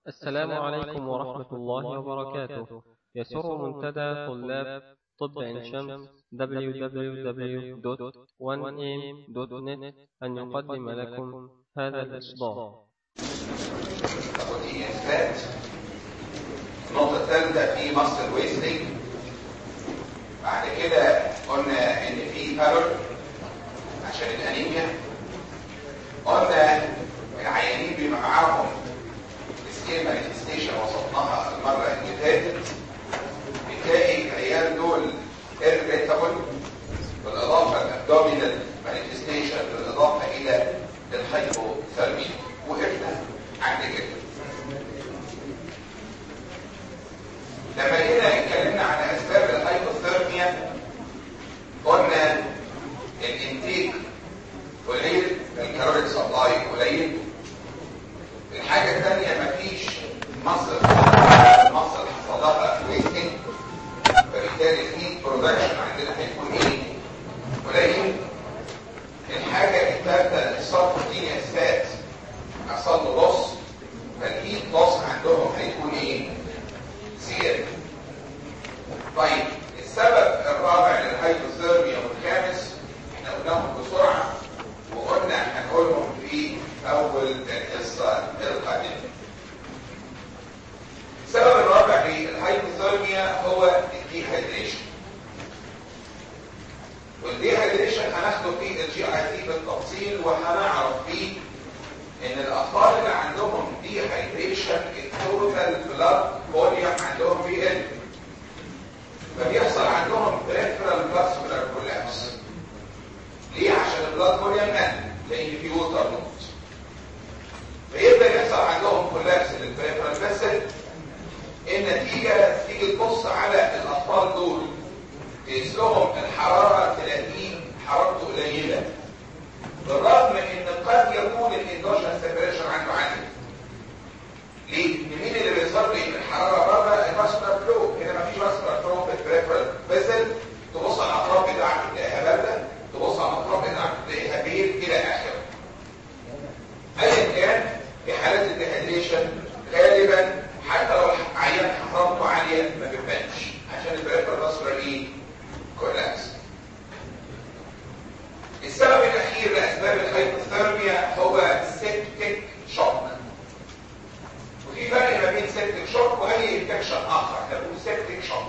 السلام عليكم ورحمة الله وبركاته يسر منتدى طلاب طب عين شمس www.1am.net أن يقدم لكم هذا الإصدار ودي اثبات النقطه الثالثه في مصل ويستنج بعد كده قلنا ان في بالور عشان الانيميا قلنا العيانين بيبقى معاهم سكيل مانيفستيشن وصفناها المره اللي فاتت بتلاقي العيال دول irritable بالاضافه الابدومينال مانيفستيشن بالاضافه الى الهايبوثيرميا وقفنا عند كده لما جينا اتكلمنا عن اسباب الهايبوثيرميا قلنا الانتيك قليل الكالوريك سبلاي قليل الحاجه الثانيه مفيش مصر مصر حصل لها ويستنج فبالتالي الهيت برودكشن عندنا هيكون ايه قليل الحاجه الثالثه السبروتين اثبات حصل له لص فالهيت لص عندهم هيكون ايه زياده طيب السبب الرابع للهايبوثيرميا والخامس احنا قلناهم بسرعه وقلنا هنقولهم في اول الحصه القادمه السبب الرابع للهايبوثيرميا هو الديهايدريشن والديهايدريشن هناخده في الجي اي تي بالتفصيل وهنعرف فيه ان الاطفال اللي عندهم ديهايدريشن التوتال بلاد فوليوم عندهم بيقل فبيحصل عندهم بريفرال فاسكولار كولابس ليه عشان البلاد فوليوم قل لان في ووتر نوت فيبدا يحصل عندهم كولابس للبريفرال فاسل النتيجه تيجي تبص على الاطفال دول تقيس لهم الحراره تلاقيه حرارته قليله بالرغم ان قد يكون الاندوجن سيبريشن عنده عالي ليه؟ مين اللي بيظهر لي الحراره بره الفاسكولار فلو هنا مفيش فاسكولار فلو في البريفرال فيزل تبص على الاطراف بتاعك تلاقيها بارده تبص على الاطراف بتاعك تلاقيها بير الى اخره ايا كان في حالات الديهيدريشن غالبا حتى لو عيان حرارته عاليه ما بتبانش عشان البريفرال فاسكولار ايه؟ كولابس السبب الاخير لاسباب الهايبوثيرميا هو سيبتيك شوك وفي فرق ما بين سيبتيك شوك واي انفكشن اخر هنقول سيبتيك شوك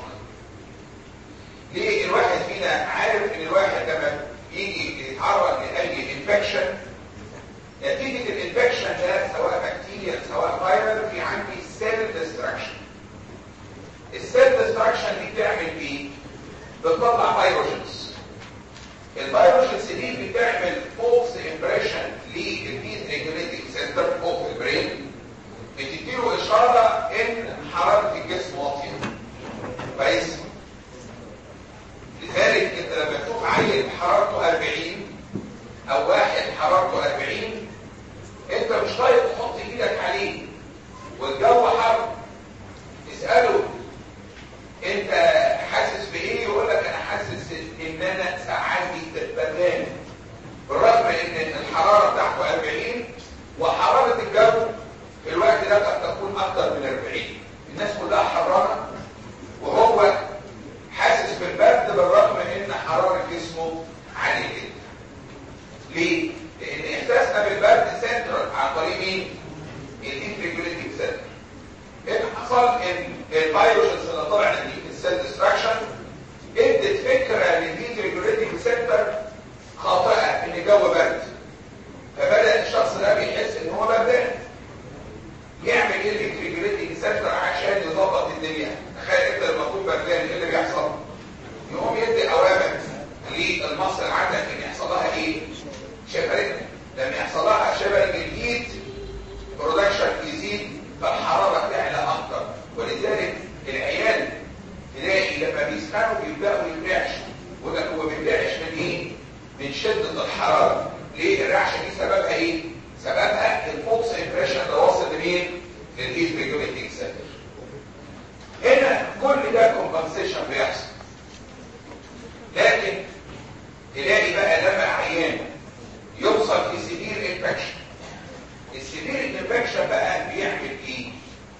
ليه الواحد فينا عارف ان الواحد لما يجي يتعرض لاي انفكشن نتيجه الانفكشن ده سواء بكتيريا سواء فيرال في عندي سيل ديستراكشن السيل ديستراكشن دي بتعمل ايه بتطلع فيروجنز الفيروجنز دي بتعمل فولس امبريشن للهيت ريجوليتنج سنتر اوف البرين بتديله اشاره ان حراره الجسم واطيه كويس لذلك انت لما تشوف عيل حرارته 40 او واحد حرارته 40 انت مش طايق تحط ايدك عليه والجو حر اساله انت حاسس بايه يقول لك انا حاسس ان انا ساعاتي بردان بالرغم ان الحراره بتاعته 40 وحراره الجو في الوقت ده قد تكون اكتر من 40 الناس كلها حرانه وهو حاسس بالبرد بالرغم ان حراره جسمه عاليه جدا ليه؟ لان احساسنا بالبرد سنترال عن طريق مين؟ الهيت ريجوليتنج سنتر اللي حصل ان الفيروسز اللي طلع نتيجه السيل ديستراكشن ادت فكره للهيت ريجوليتنج سنتر خاطئه ان الجو برد فبدا الشخص ده بيحس ان هو بردان يعمل ايه الهيت ريجوليتنج سنتر عشان يظبط الدنيا تخيل انت لما تكون بردان ايه اللي بيحصل يقوم يدي اوامر للمصل عندك ان يحصل لها ايه شبرنج لما يحصل لها شبرنج الهيت برودكشن يزيد فالحراره تعلى اكتر ولذلك العيال تلاقي لما بيسخنوا بيبداوا يرعشوا يقول لك هو بيرعش من ايه؟ من شده الحراره ليه الرعشه دي سببها ايه؟ سببها الفوكس امبريشن اللي واصل لمين؟ للهيت ريجوليتنج سنتر هنا كل ده كومبنسيشن بيحصل لكن تلاقي بقى لما عيان يوصل في سيفير انفكشن السيفير انفكشن بقى بيعمل ايه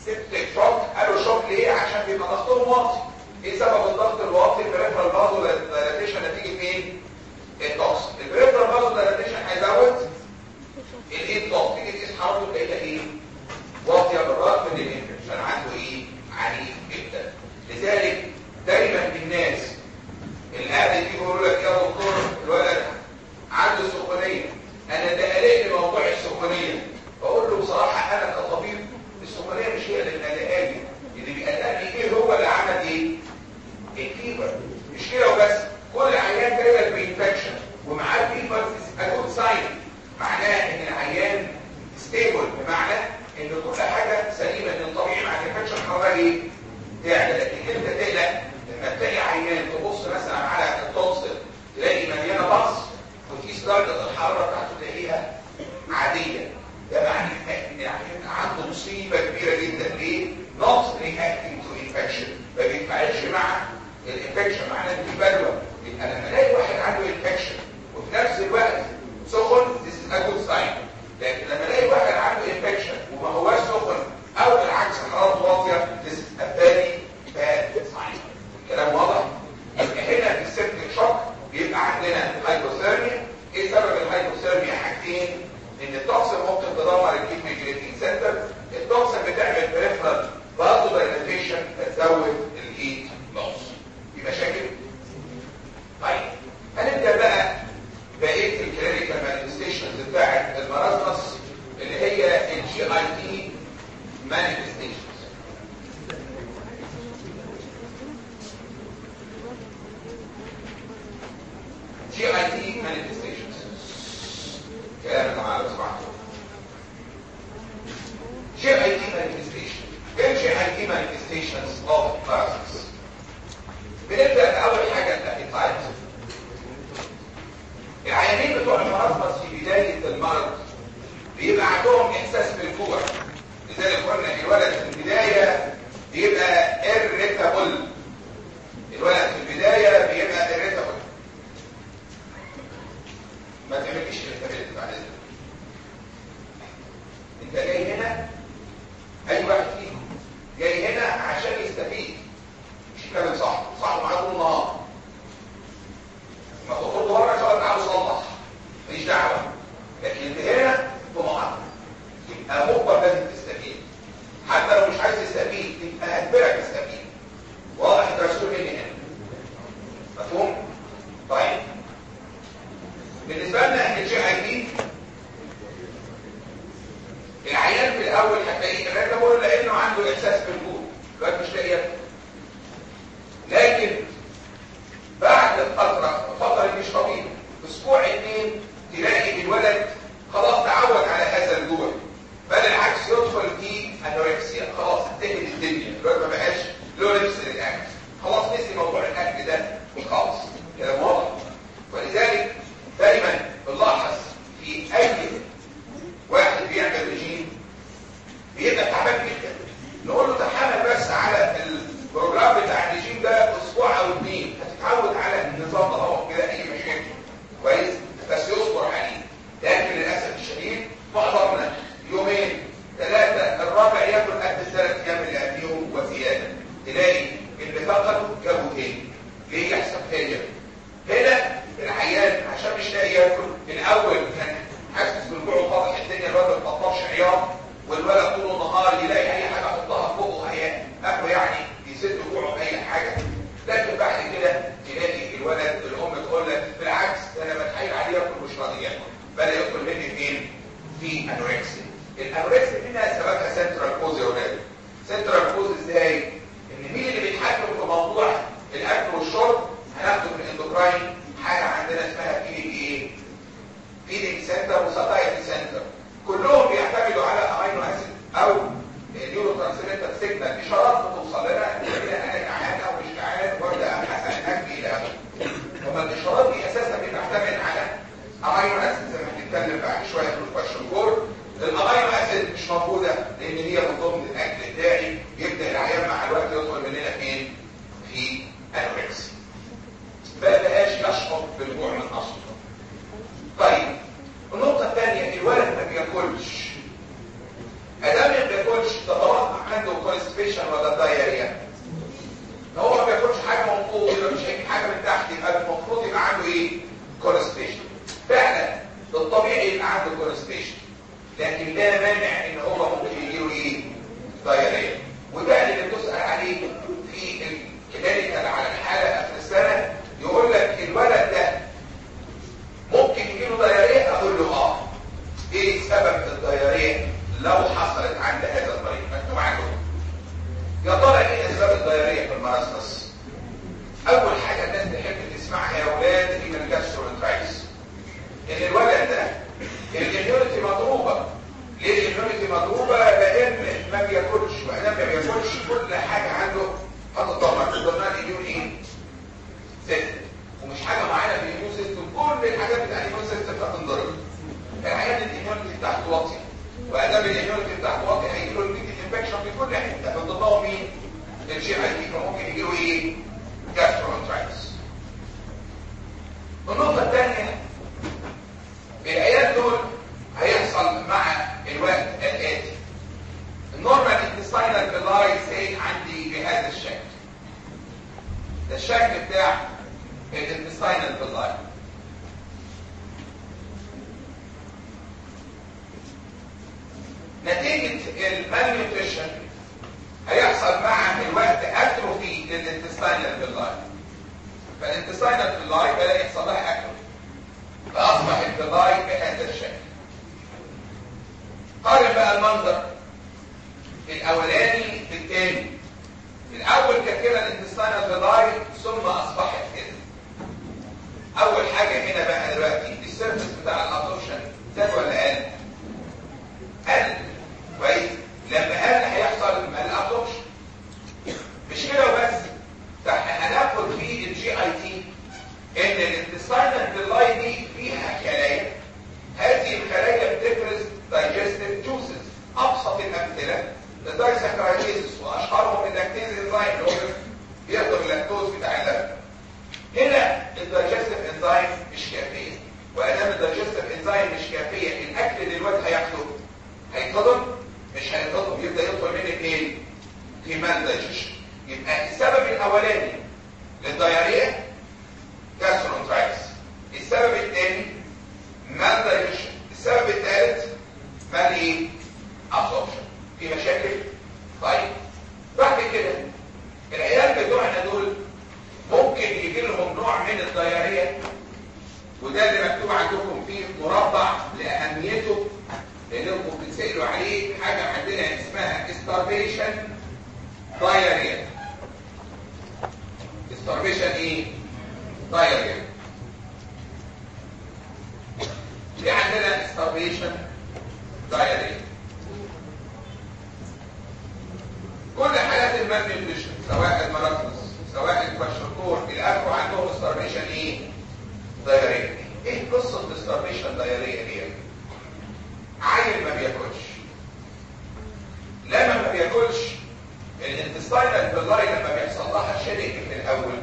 سيبتك شوك قالوا شوك ليه عشان بيبقى ضغطهم واطي ايه سبب الضغط الواطي البريفرال بازو دايلاتيشن نتيجه مين التوكس البريفرال بازو دايلاتيشن هيزود الايه توكس تيجي تقيس حرارته تلاقيها ايه واطيه بالرغم من الانفكشن عنده ايه عنيف جدا لذلك دايما الناس اللي قاعد يجي يقول لك يا دكتور الولد عنده سخونيه انا ده قلقني موضوع السخونيه بقول له بصراحه انا كطبيب السخونيه مش هي اللي مقلقاني اللي بيقلقني ايه هو اللي عمل ايه الفيبر مش كده وبس كل عيان جاي لك بانفكشن ومعاه فيبر اكوت ساين معناه ان العيان ستيبل بمعنى ان كل حاجه سليمه ان الطبيعي مع الانفكشن حراره ايه تعلى لكن انت تقلق لما تلاقي عيان تبص مثلا على التونسل تلاقي مليانه بص وتقيس درجه الحراره بتاعته تلاقيها عاديه ده معنى ان العيان عنده مصيبه كبيره جدا ليه؟ not reacting to infection ما بيتفاعلش مع الانفكشن معناه ان في بلوى يبقى لما الاقي واحد عنده انفكشن وفي نفس الوقت سخن this is a good sign لكن لما الاقي واحد عنده انفكشن وما هواش سخن او بالعكس حرارته واطيه this is a very bad sign الكلام واضح؟ يبقى هنا في السيبتك شوك بيبقى عندنا هايبوثيرميا ايه سبب الهايبوثيرميا حاجتين ان التوكسين ممكن تدمر الكيدني جريتين سنتر التوكسين بتعمل بريفرال برضه دايلاتيشن فتزود الهيت لوس في مشاكل طيب هنبدا بقى بقيه الكلينيكال مانيفستيشنز بتاعت المرض اللي هي الجي اي تي مانيفستيشنز جي اي تي مانيفستيشنز كلام يا جماعه لو سمحتوا جي اي تي مانيفستيشن ايه جي اي تي مانيفستيشنز اوف باراسيتس بنبدا باول حاجه الابيتايت العيانين بتوع المرض في بدايه المرض بيبقى عندهم احساس بالجوع لذلك قلنا الولد في البدايه بيبقى irritable الولد في البدايه بيبقى irritable ما تعمليش irritability بعد اذنك انت جاي هنا اي واحد فيكم جاي هنا عشان يستفيد مش كلام صح صح معاه طول النهار ما تخرج بره شويه تعالوا صلح ماليش دعوه لكن انت هنا في معرض يبقى مجبر لازم تستفيد حتى لو مش عايز تستفيد يبقى هجبرك تستفيد واضح الرسول مني هنا مفهوم؟ طيب بالنسبه لنا الجي اي بي العيان في الاول هتلاقيه الرجل لانه عنده احساس بالجوع الواد مش لاقي ياكل لكن بعد فتره فتره مش طويله اسبوع اتنين تلاقي الولد خلاص تعود على هذا الجوع بل العكس يدخل في انوركسيا خلاص انتهت الدنيا الولد ما بقاش له نفس للاكل خلاص نسي موضوع الاكل ده خالص كلام واضح ولذلك دايما بنلاحظ في اي واحد بيعمل رجيم بيبقى تعبان جدا نقول له تحمل بس على البروجرام بتاع الرجيم ده اسبوع او اثنين هتتعود على النظام ده اهو كده اي مشاكل كويس بس يصبر عليه لكن للاسف الشديد معظمنا يومين ثلاثه الرابع ياكل قد الثلاث ايام اللي قبليهم وزياده تلاقي اللي فقده جابه تاني ليه يحصل فيلير هنا العيان عشان مش لاقي ياكل الاول كان حاسس بالجوع وفاضح الدنيا الولد ما بطلش عياط والولد طول النهار يلاقي اي حاجه يحطها في بقه هي اكله يعني يسد جوعه باي حاجه لكن بعد كده تلاقي الولد الام تقول لك بالعكس انا بتحايل عليه ياكل مش راضي ياكل بدا ياكل مني فين في انوركسيا الانوركسيا هنا سببها سنترال كوز يا ولاد سنترال كوز ازاي ان مين اللي بيتحكم في موضوع الاكل والشرب هناخده من الاندوكراين حاجه عندنا اسمها بي دي ايه فيدنج سنتر وساتايتي سنتر كلهم بيعتمدوا على امينو اسيد او نيورو ترانسميتر سيجنال اشارات بتوصل لنا كده انا جعان او مش جعان وابدا ابحث عن الاكل الى اخره فما الاشارات دي اساسا بتعتمد على امينو اسيد زي ما هنتكلم بعد شويه في الكويشن فور الامينو اسيد مش موجوده لان هي من ضمن الاكل بتاعي يبدا العيان مع الوقت يدخل مننا فين؟ في انوركسيا ما بقاش يشعر بالجوع من اصله طيب النقطة الثانية الولد ما بياكلش ادام ما بياكلش تتوقع عنده مرسلس اول حاجه الناس تحب تسمعها يا اولاد هي الجاسترونترايتس ان الولد ده الاميونيتي مضروبه ليه الاميونيتي مضروبه لان ما بياكلش وانا ما بياكلش كل حاجه عنده هتتدمر تدمر الاميون ايه سيستم ومش حاجه معينه في الاميون سيستم كل الحاجات بتاع الاميون سيستم هتنضرب العيان الاميونيتي بتاعته واطيه وادام الاميونيتي بتاعته واطيه هيجي له البيتي انفكشن في كل حته من ضمنهم مين الجي اي تي فممكن يجي له ايه جاسترونترايتس النقطه الثانيه العيال دول هيحصل مع الوقت الآتي النورمال انتستاينال باللاي سي عندي بهذا الشكل ده الشكل بتاع الانتستاينال باللاي نتيجة المالنيوتريشن هيحصل مع الوقت اتروفي للانتستاينال باللاي فالانتستاينال باللاي بدأ يحصل لها اتروفي فأصبح البلاي بهذا الشكل قارن بقى المنظر الأولاني بالتاني الأول كان كده الانتستان بلاي ثم أصبحت كده أول حاجة هنا بقى دلوقتي السيرفس بتاع الأبورشن زاد ولا قل؟ قل كويس لما قل هيحصل الأبورشن مش كده وبس ده احنا هناخد في الجي اي تي ان الانتستاينال باللاي دي فيها خلايا هذه الخلايا بتفرز digestive juices ابسط الامثله الدايسكرايتيز واشهرهم اللاكتيز انزيم اللي هو بيقدر اللاكتوز بتاع اللبن هنا الدايجستيف انزيم مش كافيه وادام الدايجستيف انزيم مش كافيه الاكل اللي الواد هياخده هيتهضم مش هيتهضم يبدا يدخل منك ايه؟ كيمان دايجيشن يبقى السبب الاولاني للدياريه جاسترونترايتس السبب الثاني مال دايجيشن السبب الثالث مال ايه ابسوربشن في مشاكل طيب بعد كده العيال بتوعنا دول ممكن يجي لهم نوع من الدياريه وده اللي مكتوب عندكم فيه مربع لاهميته لانكم بتسالوا عليه حاجه عندنا اسمها starvation diarrhea starvation ايه diarrhea في عندنا starvation diarrhea كل حالات المالنيوتريشن سواء المرض سواء الكواشتور الاكل عندهم starvation ايه diarrhea ايه قصه starvation diarrhea دي عيل ما بياكلش لما ما بياكلش الانتستاينال باللاي لما بيحصل لها شرك في الاول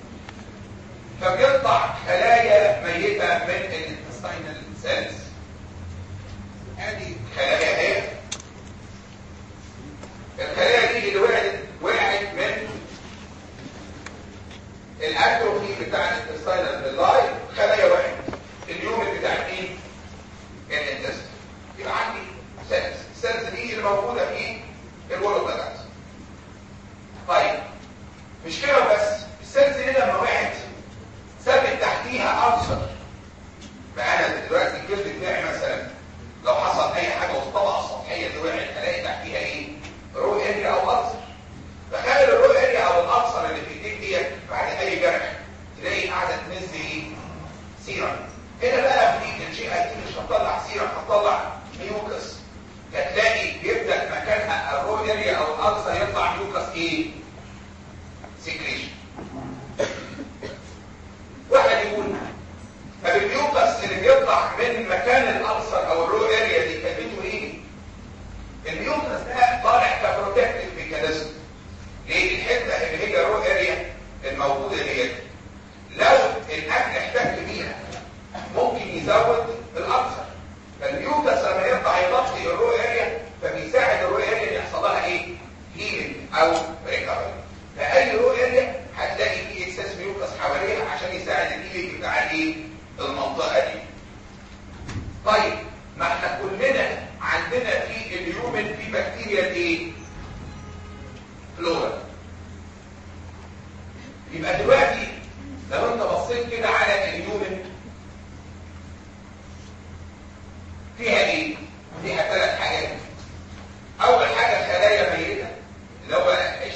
فبيطلع خلايا ميته من الانتستاينال سيلز ادي خلايا اهي الخلايا دي اللي وقعت وقعت من الاتروفي بتاع الانتستاينال باللاي خلايا وقعت اليوم بتاع مين الانتست يبقى عندي سيلز السيلز دي اللي موجوده في الولد طيب مش كده وبس السيلز دي لما وقعت ثبت تحتيها ألسر فأنا دلوقتي الجلد بتاعي مثلا لو حصل أي حاجة والطبقة السطحية دي وقعت ألاقي تحتيها إيه؟ رو اريا أو ألسر تخيل الرو اريا أو الألسر اللي في إيديك ديت بعد أي جرح تلاقي قاعدة تنزل إيه؟ سيرم هنا بقى في الجي اي تي مش هتطلع سيرم هتطلع ميوكس هتلاقي يبدأ مكانها الرو اريا أو الألسر يطلع ميوكس إيه؟ سيكريشن واحد يقول طب الميوكس اللي بيطلع من مكان الالسر او الرو اريا دي كلمته ايه الميوكس ده طالع كبروتكتيف ميكانيزم ليه الحته اللي هي الرو اريا الموجوده ديت لو الاكل احتك بيها ممكن يزود الالسر فالميوكس لما يطلع يغطي الرو اريا فبيساعد الرو اريا ان يحصل لها ايه هيلينج او ريكفري فاي رو اريا هتلاقي فيه اكسس ميوكس حواليها عشان يساعد الهيلينج بتاع الايه المنطقه دي طيب ما احنا كلنا عندنا في اليومن في بكتيريا ايه فلورا يبقى دلوقتي لو انت بصيت كده على اليومن فيها ايه فيها ثلاث حاجات اول حاجه خلايا ميته اللي هو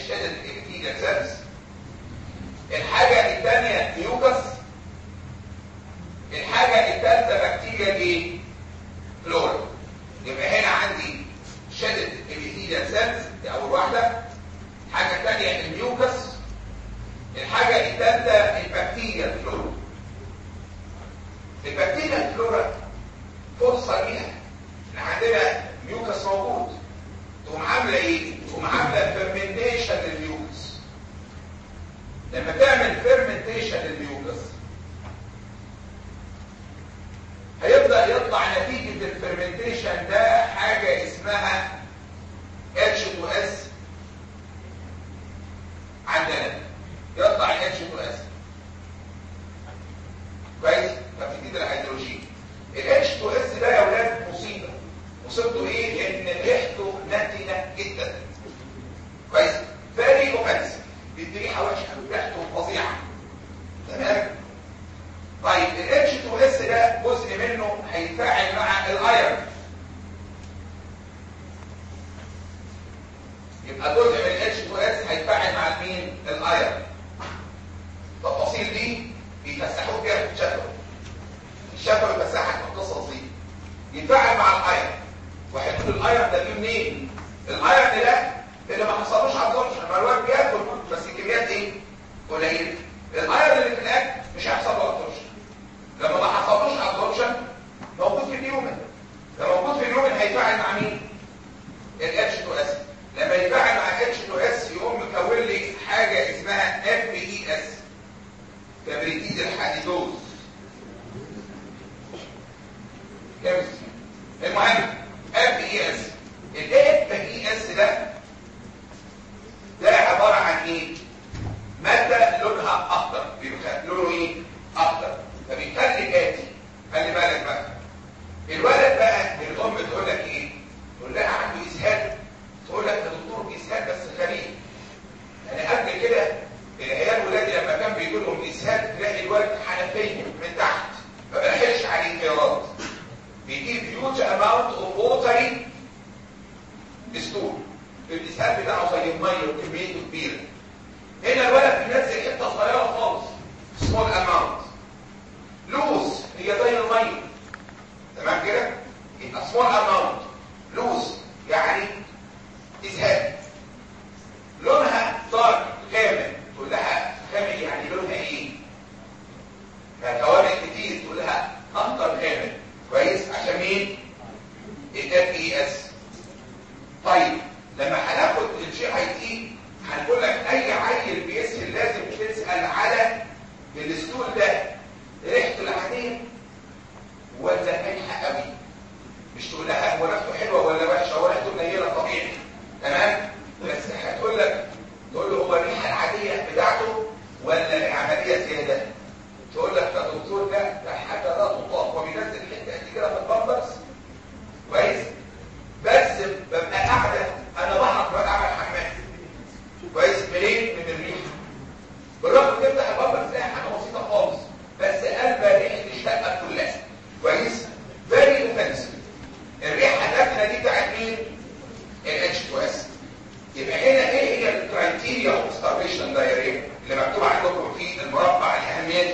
سيلز دي اول واحده الحاجه الثانيه الميوكس الحاجه الثالثه البكتيريا الفلورا البكتيريا الفلورا فرصه ليها ان عندنا ميوكس موجود تقوم عامله ايه تقوم عامله فيرمنتيشن للميوكس لما تعمل فيرمنتيشن للميوكس هيبدا يطلع نتيجه الفيرمنتيشن ده حاجه اسمها H2S عندنا يطلع ال H2S كويس طب جديد الهيدروجين ال H2S ده يا اولاد مصيبه مصيبته ايه ان ريحته نتنه جدا كويس فيري اوفنسيف بيدي ريحه وحشه ريحته فظيعه تمام طيب ال H2S ده جزء منه هيتفاعل مع الايرون يبقى جزء من ال H2S هيتفاعل مع مين الايرون التفاصيل دي بيفسحوك فيها في الشفوي الشفوي بيفسحك في القصص دي يتفاعل مع الايرون وهيقول الايرون ده جه منين الايرون ده اللي ما حصلوش ابزوربشن ما الواد بياكل بس الكميات ايه قليله الايرون اللي في الاكل مش هيحصل له ابزوربشن لما ما حصلوش ابزوربشن موجود في اليومن ده موجود في اليومن هيتفاعل مع مين ال H2S لما يتفاعل مع H2S يقوم مكون لي حاجه اسمها FES كبريتيد الحديدوز كيمستري المهم FES ال FES ده ده عباره عن ايه ماده لونها اخضر بيبقى لونه ايه اخضر فبيخلي كاتي خلي بالك بقى الولد بقى الام تقول لك ايه تقول لها عنده اسهال تقول لك يا دكتور اسهال بس خليل يعني قبل كده العيال ولادي لما كان بيجي لهم اسهال تلاقي الولد حنفيه من تحت ما بيلحقش عليه انقيارات بيجيب هيوج اماونت اوف ووتري ستول الاسهال بتاعه زي الميه وكميته كبيره هنا الولد بينزل حته صغيره خالص سمول اماونت لوز هي زي الميه تمام كده يبقى سمول اماونت لوز يعني اسهال لونها دارك غامق تقول لها غامق يعني لونها ايه كوامق كتير تقول لها اخضر غامق كويس عشان مين الاف اي اس طيب لما هناخد الجي اي تي هنقول لك اي عيل بيسهل لازم تسال على الستول ده ريحته العاديه ولا مالحه قوي مش تقول لها هو ريحته حلوه ولا وحشه هو ريحته قليله طبيعي تمام بس هتقول لك تقول له هو الريحه العاديه بتاعته ولا العمليه زياده تقول لك يا دكتور ده ده حاجه لا تطاق وبينزل حته قد كده في البامبرز كويس بس ببقى قاعده انا بحط بقى اعمل حمام كويس منين من الريحه بالرغم تفتح البامبرز تلاقي حاجه بسيطه خالص بس قلبه ريحه الشقه كلها كويس فيري اوفنسيف الريحه الناتنه دي بتاعت مين ال H2S يبقى هنا ايه هي الكرايتيريا اوف ستارفيشن دايريا اللي مكتوب عندكم في المربع الاهميه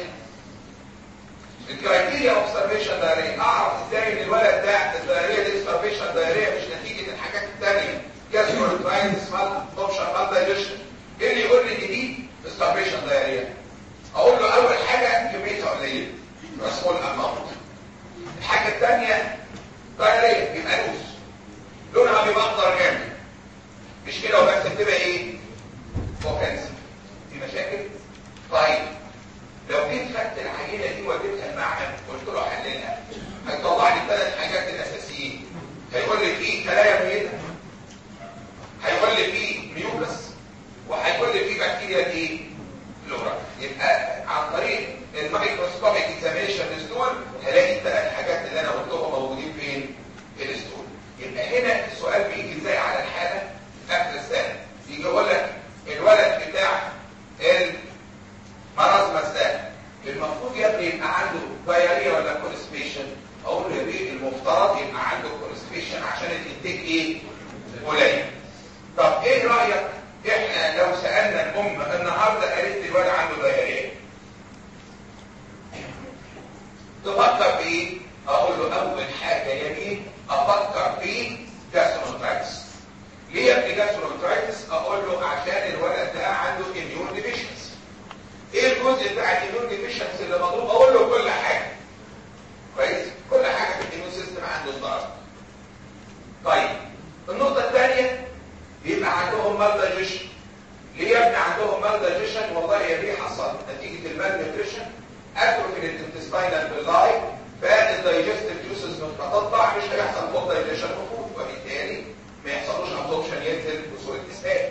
الكرايتيريا اوف ستارفيشن دايريا اعرف ازاي ان الولد ده الدايريا دي ستارفيشن دايريا مش نتيجه الحاجات الثانيه جاستروانترايتس مال اوبشن مال دايجيشن ايه اللي يقول لي ان دي ستارفيشن دايريا اقول له اول حاجه كميتها قليله مسؤول اماونت الحاجه الثانيه دايريا يبقى لوز لونها بيبقى اخضر جامد مش كده وبس بتبقى ايه اوفنسيف في مشاكل طيب لو جيت خدت العينه دي وديتها المعمل قلت له حللها هيطلع لي ثلاث حاجات الاساسيين هيقول لي في كلايا ميته هيقول لي في ميوكس وهيقول لي في بكتيريا ايه فلورا يبقى عن طريق الميكروسكوبيك اكزامينشن للستول هلاقي الثلاث حاجات اللي انا قلتهم موجودين فين في الستول يبقى هنا السؤال بيجي ازاي على الحاله اخر السنه يجي يقول لك الولد بتاع المرض ده المفروض يا ابني يبقى عنده دايريا ولا كونستيبيشن اقول له يا بيه المفترض يبقى عنده كونستيبيشن عشان الانتاج ايه قليل طب ايه رايك احنا لو سالنا الام النهارده قالت لي الولد عنده دايريا تفكر بايه اقول له اول حاجه يا بيه افكر في جاسترونترايتس ليه يا ابني جاسترونترايتس اقول له عشان الولد ده عنده اميون ديفيشنسي ايه الجزء بتاع الاميون ديفيشنسي اللي مطلوب اقول له كل حاجه كويس كل حاجه في الاميون سيستم عنده ضرر طيب النقطه الثانيه بيبقى عندهم مالدايجيشن ليه يا ابني عندهم مالدايجيشن والله يا بيه حصل نتيجه المالنيوتريشن اتروفي الانتستينال باللاي فالدايجستيف جوسز متقطع مش هيحصل فوق دايجيشن المفروض وبالتالي ما يحصلوش ابسوربشن ينزل بصوره اسهال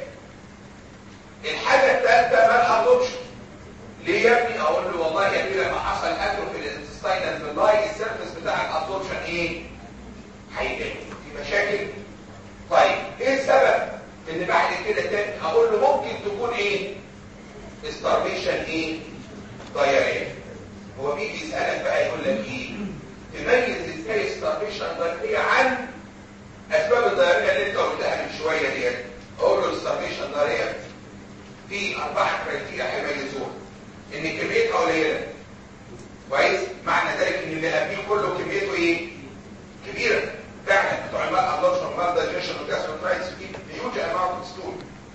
الحاجه الثالثه مال ابسوربشن ليه يا ابني اقول له والله يا ابني لما حصل اتروفي الانتستينال باللاي السيرفس بتاع الابسوربشن ايه هيقل في مشاكل طيب ايه السبب ان بعد كده تاني هقول له ممكن تكون ايه starvation ايه ضياريه هو بيجي يسالك بقى يقول لك ايه تميز ازاي starvation ضياريه عن اسباب الضياريه اللي انت قلتها من شويه ديت اقول له starvation ضياريه في اربع كرايتيريا هيميزوها ان كميتها قليله كويس معنى ذلك ان اللي قبليه كله كميته ايه كبيره فعلا بتوع الماء ابلوشن مال دايجيشن وجاستروترايتس في هيوج اماونت ستول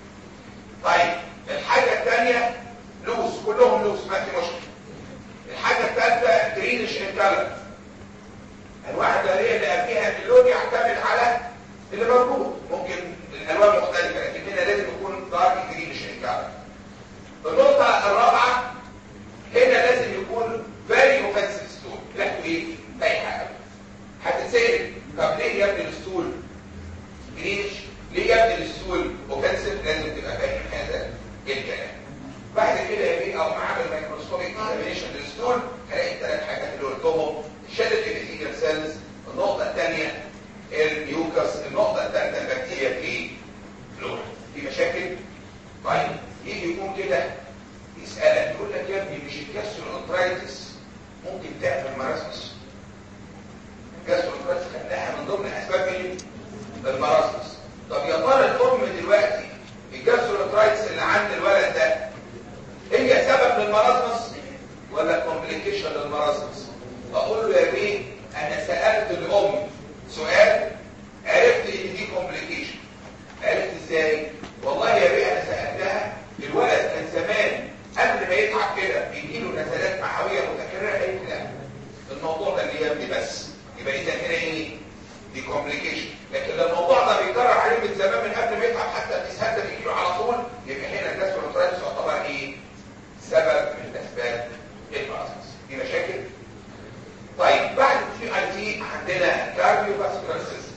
طيب الحاجه الثانيه لوز كلهم لوز ما في مشكله الحاجه الثالثه جرينش انكلر انواع الداريه اللي قبلها اللون يعتمد على اللي موجود ممكن الالوان مختلفه لكن هنا لازم يكون دارك جرينش انكلر النقطه الرابعه هنا لازم يكون فيري اوفنسيف ستول ريحته ايه؟ بايحه هتتسال طب ليه يا ابني الاسطول جريش ليه يا ابني الاسطول اوفنسيف لازم تبقى فاهم هذا الكلام بعد كده يا بيه او معامل مايكروسكوبيك اكزامينشن للاسطول هلاقي الثلاث حاجات اللي قلتهم شدت الابيثيليال سيلز النقطه الثانيه الميوكس النقطه الثالثه البكتيريا في فلورا في مشاكل طيب يجي يكون كده يسالك يقول لك يا ابني مش الكاسترونترايتس ممكن تعمل مراسمس الجاستروكرايتس خدناها من ضمن اسباب ايه المراسمس طب يا ترى الام دلوقتي الجاستروكرايتس اللي عند الولد ده هي سبب للمراسمس ولا كومبليكيشن للمراسمس اقول له يا بيه انا سالت الام سؤال عرفت ان دي كومبليكيشن عرفت ازاي والله يا بيه انا سالتها الولد كان زمان قبل ما يتعب كده بيجيله نزلات معويه متكرره قالت لا الموضوع ده اللي يبني بس يبقى اذا هنا ايه دي كومبليكيشن لكن لو الموضوع ده بيتكرر عليه من زمان من قبل ما يتعب حتى الاسهال ده بيجيله على طول يبقى هنا الجاستروكرايتس يعتبر ايه سبب من اسباب المراسمس دي مشاكل طيب بعد في اي تي عندنا كارديو فاسكولار سيستم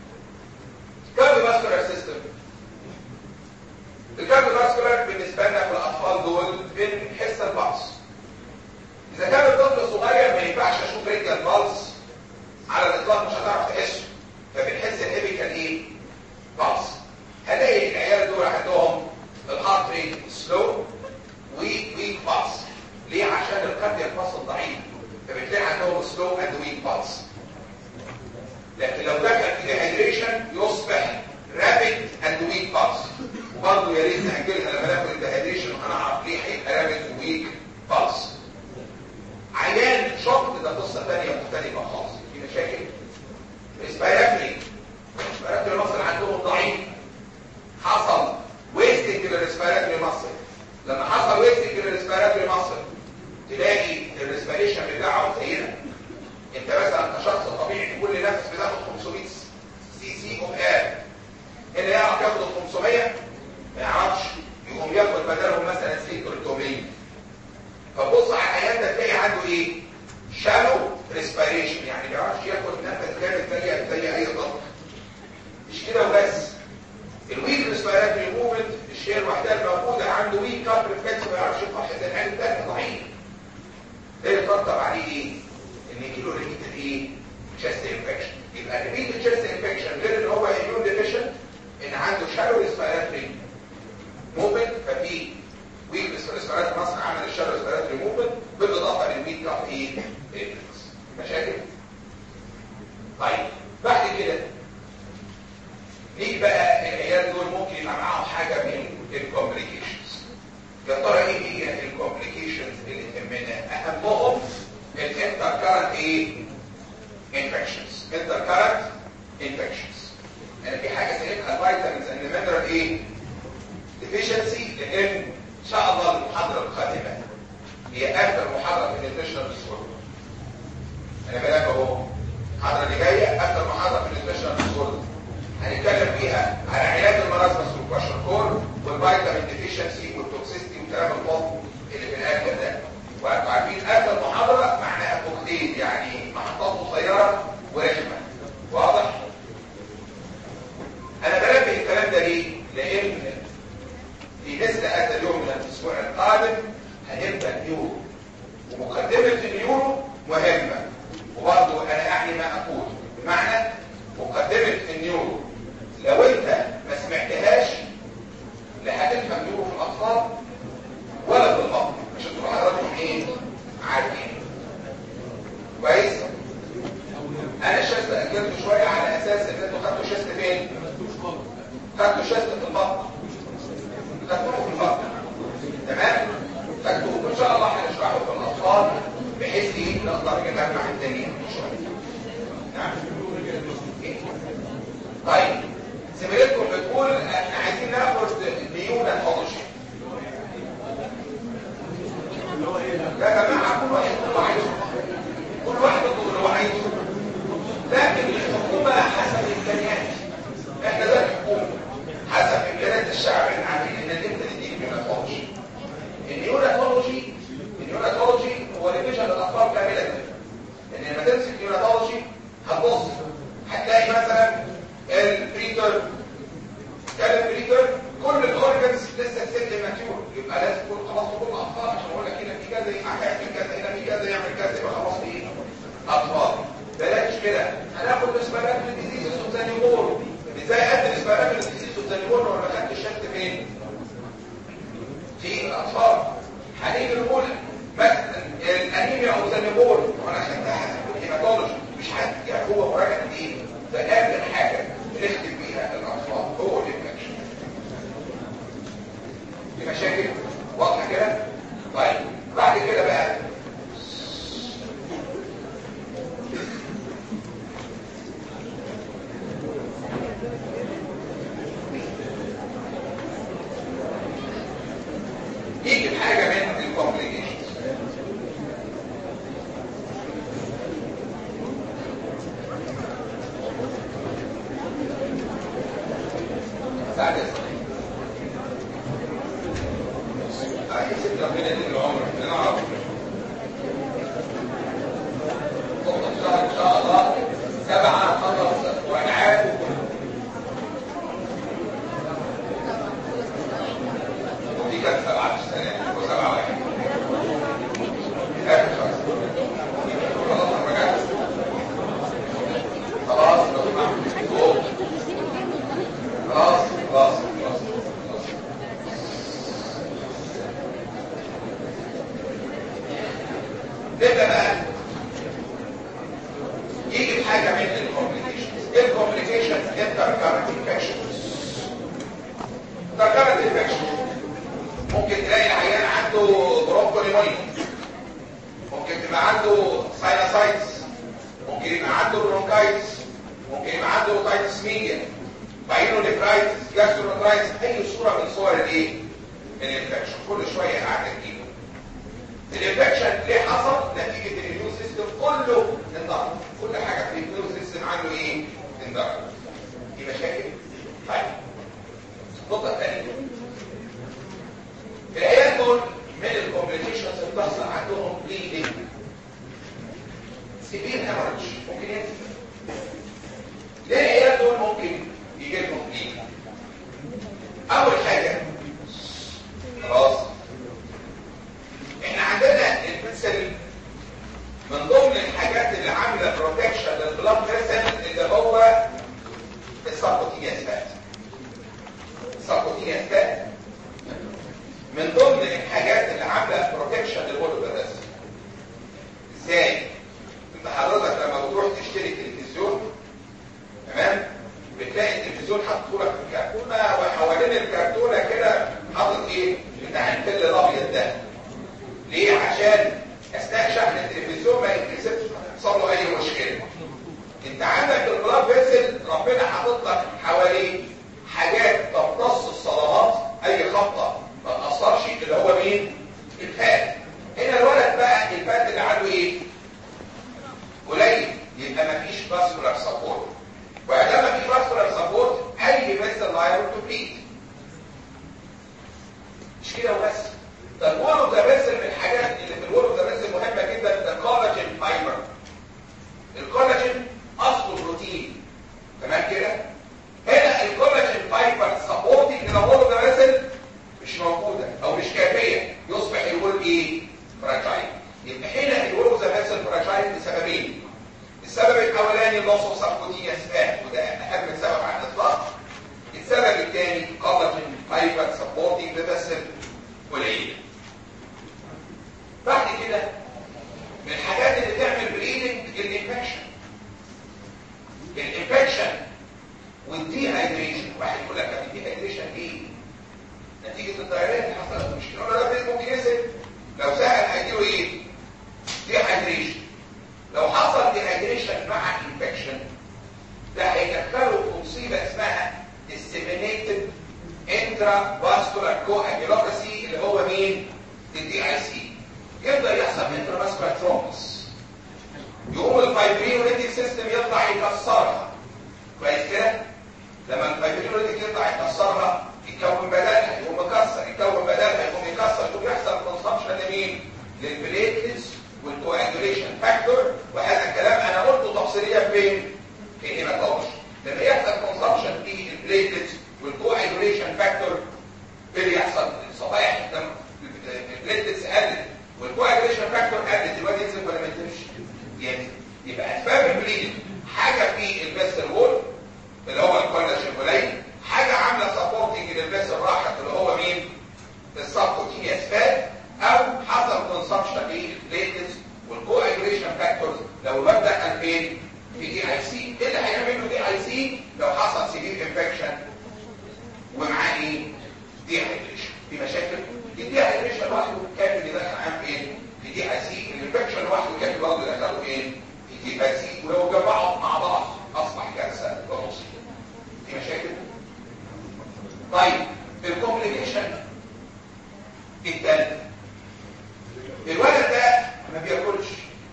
كارديو فاسكولار سيستم الكارديو فاسكولار بالنسبه لنا في الاطفال دول بنحس البلس اذا كان الطفل صغير ما ينفعش اشوف رجل البلس على الاطلاق مش هتعرف تحسه فبنحس الهيبيكال ايه بالس هلاقي العيال دول عندهم الهارت ريت سلو ويك ويك بالس ليه عشان الكاردياك ماسل ضعيف فبتلاقي عندهم سلو اند ويك بالس لكن لو دخل في ديهايدريشن يصبح رابيد اند ويك بالس وبرضه يا ريت ناجلها لما ناخد الديهايدريشن وهنعرف ليه هيبقى رابيد ويك بالس عيان شوك ده قصه ثانيه مختلفه خالص في مشاكل ريسبيراتوري ريسبيراتوري مصر عندهم ضعيف حصل ويستنج للريسبيراتوري مصر لما حصل ويستنج للريسبيراتوري مصر تلاقي الريسبيريشن بتاعه سيئه انت مثلا كشخص طبيعي كل نفس بتاخد 500 سي سي اوف اير هنا يعرف ياخد 500 ما يعرفش يقوم ياخد بدلهم مثلا سي 300 فبص على العيان ده تلاقي عنده ايه شالو ريسبيريشن يعني ما بيعرفش ياخد نفس جامد زي زي اي ضغط مش كده وبس الويك ريسبيراتوري موفمنت الشيء الوحده الموجوده عنده ويك كاب ريفلكس ما يعرفش يفتح العين الثاني ضعيف ده يترتب عليه ايه ان يجيله ريبيتد ايه تشست انفكشن يبقى ريبيتد تشست انفكشن غير ان هو اميون ديفيشن ان عنده شالو ريسبيراتوري موفمنت ففي ويك ريسبيراتوري مصر عمل الشالو ريسبيراتوري موفمنت بالاضافه للويك كاب ايه ريفلكس مشاكل طيب بعد كده نيجي بقى العيال دول ممكن يبقى معاهم حاجه من الكومبليكيشنز يا ترى ايه هي الكومبليكيشنز اللي تهمنا اهمهم الانتر كارنت ايه انفكشنز انتر كارنت انفكشنز يعني في حاجه سالتها الفيتامينز اند ايه deficiency لان ان شاء الله المحاضره القادمه هي اخر محاضره في النيوتريشنال ديسوردر انا بلاك اهو المحاضره اللي جايه اخر محاضره في النيوتريشنال ديسوردر هنتكلم فيها على علاج المرض والكواشن كور والفيتامين ديفيشنسي والتوكسيستي والكلام الفاضي اللي في الاخر ده وانتوا عارفين اخر محاضره معناها كوكتيل يعني محطات قصيره ورخمه واضح انا بنبه الكلام ده ليه لان في مثل هذا اليوم من الاسبوع القادم هنبدا اليورو ومقدمه اليورو مهمه وبرضه انا اعني ما اقول بمعنى مقدمه النيورو لو انت ما سمعتهاش لا هتفهم نيورو في الاطفال ولا في البطن عشان تبقى حضراتكم ايه عارفين كويس انا الشست اجلته شويه على اساس ان انتوا خدتوا شست فين خدتوا شست في البطن خدتوه في البطن تمام خدتوه ان شاء الله هنشرحه في الاطفال بحيث ايه نقدر نجمع الدنيا شويه نعم طيب زميلتكم بتقول احنا عايزين ناخد نيونا فوتوشي يا جماعه كل واحد اللي عايزه كل واحد اللي هو عايزه لكن الحكومه حسب امكانيات احنا ده الحكومه حسب امكانيات الشعب احنا عارفين ان انت تديك نيوناتولوجي النيوناتولوجي النيوناتولوجي هو ريفيجن للاطفال كامله ان لما تمسك نيوناتولوجي هتبص هتلاقي مثلا البريتر كان البريتر كل الاورجنز لسه سيل ماتيور يبقى لازم تكون خلاص كل الاطفال عشان اقول لك هنا في كذا هيعمل كذا هنا في كذا يعمل كذا يبقى خلاص ايه اطفال بلاش كده هناخد اسبرام ديزيز وزانيمور ازاي ادي اسبرام ديزيز وزانيمور لو ما خدتش الشك فين في الاطفال هنيجي نقول مثلا الانيميا او زانيمور وانا خدتها في الهيماتولوجي مش حد يعني هو مراجعه ايه ده اخر حاجه بنختم بيها الاطفال هو الانفكشن في مشاكل واضحه كده طيب بعد كده بقى يجي حاجه من الكومبليكيشنز بعد عايز ربنا يديك العمر انا اعرف تخطب شهر ان شاء الله سبعة خلص وانا عارف ودي كانت سبعة في السنة وسبعة واحد آخر شهر خلاص انا رجعت خلاص لو سمحت فوق. خلاص خلاص خلاص خلاص نبدأ بقى يجي بحاجة من الكومبليكيشنز ايه الكومبليكيشنز انتركارنت انفكشنز انتركارنت انفكشن ممكن تلاقي العيان عنده برونكوليمونيا ممكن تبقى عنده ساينوسايتس ممكن يبقى عنده برونكايتس ممكن يبقى عنده اوتايتس ميديا باينونيفرايتس جاسترونيفرايتس اي صوره من صور الايه الانفكشن كل شويه قاعده تجيبه الانفكشن ليه حصل نتيجه الاميون سيستم كله انضرب كل حاجه في الاميون سيستم عنده ايه انضرب دي مشاكل طيب النقطه الثانيه العيال دول من الكومبليكيشنز اللي بتحصل عندهم بليدنج سيفير هيموريدج ممكن ينزل ليه العيال دول ممكن يجي لهم بليدنج اول حاجه خلاص احنا عندنا البنسل من ضمن الحاجات اللي عامله بروتكشن للبلاد فيسل اللي هو السبوتينياس فات السبوتينياس فات من ضمن الحاجات اللي عامله بروتكشن للبولو ازاي انت حضرتك لما بتروح تشتري تلفزيون تمام بتلاقي التلفزيون حاطط لك في كرتونه وحوالين الكرتونه كده حاطط ايه بتاع الفل الابيض ده ليه عشان اثناء شحن التلفزيون ما يتكسبش يحصل له اي مشكله انت عندك البلاد فيسل ربنا حاطط لك حواليه حاجات تمتص بفسر قليله بعد كده من الحاجات اللي تعمل بليدنج الانفكشن الانفكشن والدي هايدريشن واحد يقول لك طب الدي هايدريشن ايه نتيجه التغيرات اللي حصلت مش كده ولا ده ممكن ينزل لو سهل هيجيله ايه دي هايدريشن لو حصل دي هايدريشن مع انفكشن ده هيدخله في مصيبه اسمها disseminated intravascular coagulopathy اللي هو مين الدي اي سي يبدا يحصل intravascular thrombus يقوم الفايبرينوليتيك سيستم يطلع يكسرها كويس كده لما الفايبرينوليتيك يطلع يكسرها يكون بدلها يقوم مكسر يكون بدلها يقوم يكسر يقوم يحصل كونسبشن لمين للبليتلز والكواجوليشن فاكتور وهذا الكلام انا قلته تفصيليا فين في هيماتولوجي لما يحصل كونسبشن في البليتلز والكواجوليشن فاكتور اللي يحصل صفائح الدم البليتلز قلت والكواجوليشن فاكتور قلت الواد ينزل ولا ما ينزلش ينزل يبقى اسباب البليدنج حاجه في البس وول اللي هو الكولاجين قليل حاجه عامله سبورتنج للبس الراحت اللي هو مين السبكوتينيوس فات او حصل كونسبشن للبليتلز والكواجوليشن فاكتورز لو الواد دخل فين في دي اي سي ايه اللي هيعمل له دي اي سي لو حصل سيفير انفكشن ومعاه ايه دي هايدريشن في مشاكل الدي هايدريشن لوحده كان بيدخل عام ايه في دي اي سي الانفكشن لوحده كان برضه يدخله ايه في دي اي سي ولو جمعهم مع بعض اصبح كارثه ومصيبه في مشاكل طيب الكومبليكيشن الثالث الولد ده ما بياكلش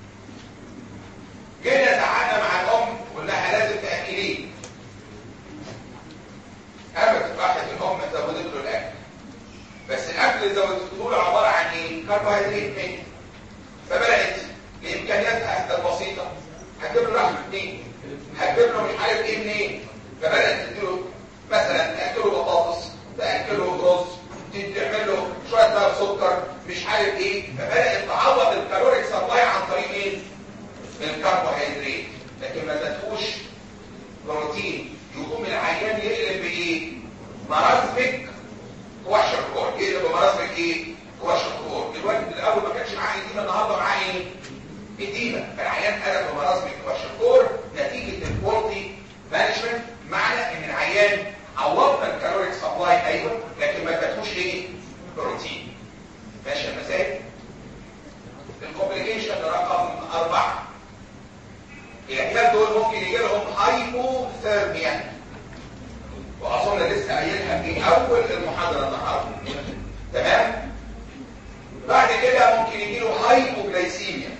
جينا زعلنا مع الام قلنا لها لازم تاكليه ابدا راحت الام زودت له الاكل بس الاكل اللي زودته له عباره عن ايه كربوهيدرات منه فبدات لامكانياتها البسيطه هتجيب له لحم منين هتجيب له مش عارف ايه منين فبدات تديله مثلا تاكله بطاطس تاكله رز تعمل له شويه بقى سكر مش عارف ايه فبدات تعوض الكالوريك سبلاي عن طريق ايه الكربوهيدرات لكن ما تدخوش بروتين يقوم العيان يقلب بايه مرازمك كواشر كور يقلب بمرازمك ايه كواشر كور الوقت الاول ما كانش معاه اديمه النهارده معاه ايه اديمه فالعيان قلب بمرازمك كواشر كور نتيجه الكواليتي مانجمنت معنى ان العيان عوضنا الكالوريك سبلاي ايوه لكن ما ادتهوش ايه بروتين ماشي المسائل الكومبليكيشن رقم أربعة الأحيان دول ممكن يجي لهم هايبوثيرميا وأظن لسه قايلها في أول المحاضرة النهارده تمام بعد كده ممكن يجي له هايبوجلايسيميا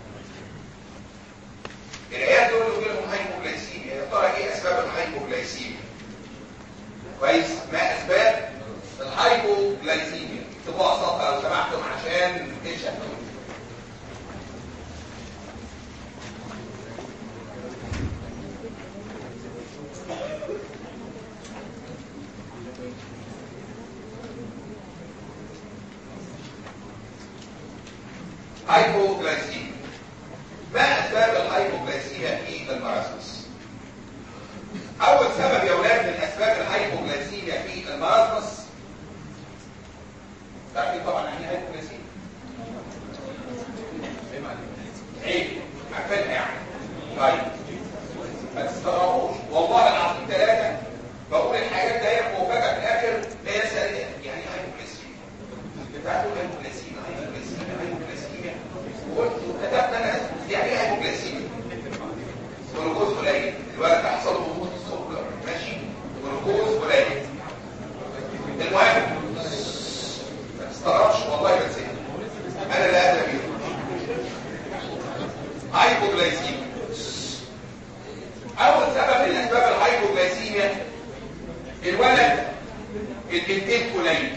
العيال دول يجي لهم هايبوجلايسيميا يا ترى ايه اسباب الهايبوجلايسيميا كويس ما اسباب الهايبوجلايسيميا اكتبوها سطر لو سمحتم عشان تشهدوا هايبوغلايسيميا ما اسباب الهايبوغلايسيميا في المراسمس اول سبب يا اولاد من اسباب الهايبوغلايسيميا في المراسمس تعرفين طبعا يعني ايه هايبوغلايسيميا عيب عارفينها يعني طيب ما تستغربوش والله العظيم ثلاثه بقول الحاجات دي وفجاه في الاخر لا يسال يعني هايبوغلايسيميا بتاعته هايبوغلايسيميا هايبوغلايسيميا هايبوغلايسيميا وقلت وكتبت انا يعني ايه هايبوغلايسيميا جلوكوز قليل الولد هيحصل له هبوط السكر ماشي جلوكوز قليل المهم ما تستغربش والله بس انا لا ادري بيه هايبوغلايسيميا اول سبب من اسباب الهايبوغلايسيميا الولد الانتاج قليل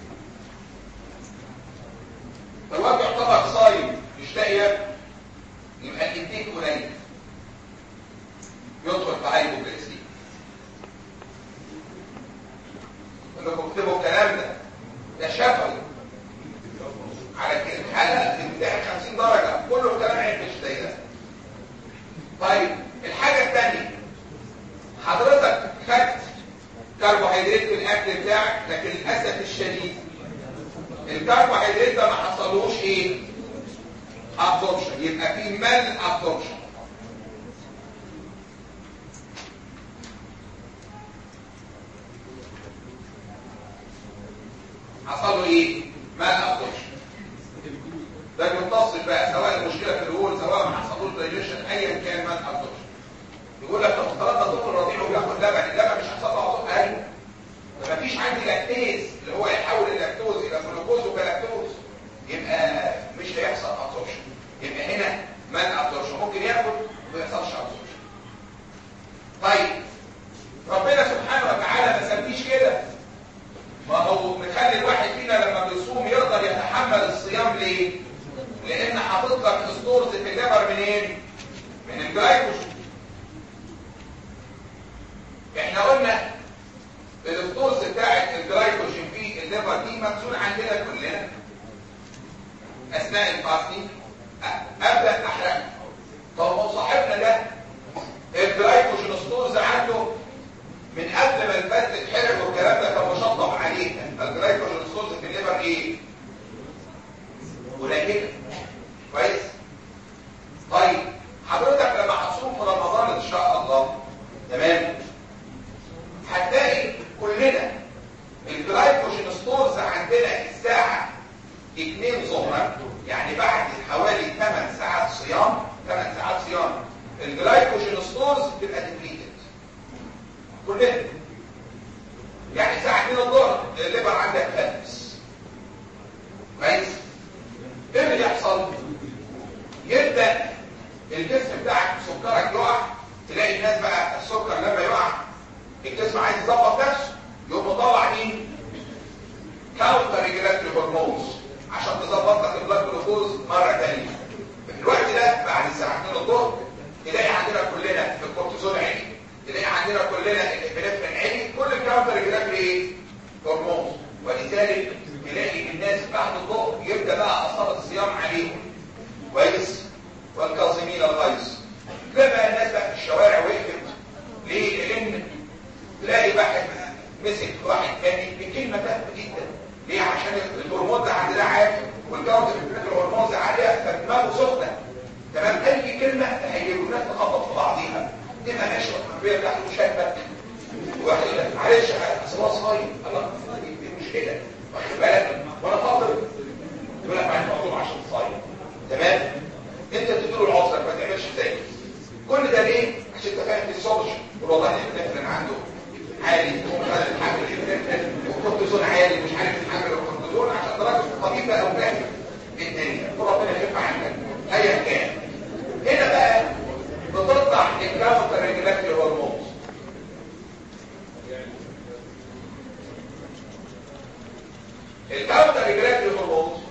فالواد يعتبر صايم مش لاقي ياكل يبقى الانتاج قليل يدخل في هايبوغلايسيميا انكم اكتبوا الكلام ده ده شفوي على الحاله في امتحان 50 درجه كله كلام علم مش زي ده طيب الحاجه الثانيه حضرتك خدت كربوهيدرات في الاكل بتاعك لكن للاسف الشديد الكربوهيدرات ده ما حصلوش ايه ابزوربشن يبقى في مال ابزوربشن حصل له ايه مال ابزوربشن ده بيتصل بقى سواء المشكله في الهول سواء ما حصلوش دايجيشن ايا كان مال ابزوربشن يقول لك لو افترضنا طفل رضيع وبياخد لبن اللبن مش هيحصل له ابزوربشن ايوه فمفيش عندي لاكتيز اللي هو يحول اللاكتوز الى جلوكوز وكلاكتوز يبقى مش هيحصل ابزوربشن يبقى هنا مال ابزوربشن ممكن ياكل وما يحصلش ابزوربشن طيب ربنا سبحانه وتعالى ما سميش كده ما هو مخلي الواحد فينا لما بيصوم يقدر يتحمل الصيام ليه لان حاطط لك ستورز في الليبر منين من الجلايكوجين احنا قلنا الستورز بتاعت الجلايكوجين في الليبر دي مخزون عندنا كلنا اثناء الفاستنج ابدا احرقها طب هو صاحبنا ده الجلايكوجين ستورز عنده من قبل ما الفات تتحرق والكلام ده كان مشطب عليه الجلايكوجين ستورز في الليبر ايه قليله كويس طيب حضرتك لما هتصوم في رمضان ان شاء الله تمام هتلاقي كلنا الجلايكوجين ستورز عندنا الساعه 2 ظهرا يعني بعد حوالي 8 ساعات صيام 8 ساعات صيام الجلايكوجين ستورز بتبقى ديبليتد كلنا يعني الساعه 2 الظهر الليبر عندك فلس كويس ايه اللي يحصل يبدا الجسم بتاعك سكرك يقع تلاقي الناس بقى السكر لما يقع الجسم عايز يظبط نفسه يقوم مطلع مين كاونتر ريجولاتوري هرمونز عشان تظبط لك البلاد جلوكوز مره ثانيه في الوقت ده بعد الساعه 2 الظهر تلاقي عندنا كلنا الكورتيزون عالي تلاقي عندنا كلنا الابنفرين عالي كل الكاونتر ريجولاتوري ايه هرمونز ولذلك تلاقي الناس بعد الظهر يبدا بقى اثار الصيام عليهم كويس والكاظمين الغيظ تلاقي بقى الناس بقى في الشوارع وقفت ليه لان تلاقي واحد مسك واحد تاني بكلمه تافهه جدا ليه عشان الهرمون ده عندنا عالي والجوده في الهرمون عاليه فدماغه سخنه تمام اي كلمه هيجيبوا الناس تخبط في بعضيها تبقى ماشي التربيه بتاعته شابه واحد يقول لك معلش اصل هو صايم الله دي مشكله واخد بالك وانا فاضل يقول لك معلش مطلوب عشان صايم تمام انت تديله العذر ما تعملش زيه كل ده ليه عشان انت فاهم فيسيولوجي والله الابنفرين عنده عالي ومش عارف يتحمل الابنفرين والكورتيزون عالي مش عارف يتحمل الكورتيزون عشان درجه الطبيب بقى وفاهم الدنيا وربنا يخف عنك ايا كان هنا بقى بتطلع الكاونتر ريجولاتوري هرمونز الكاونتر ريجولاتوري هرمونز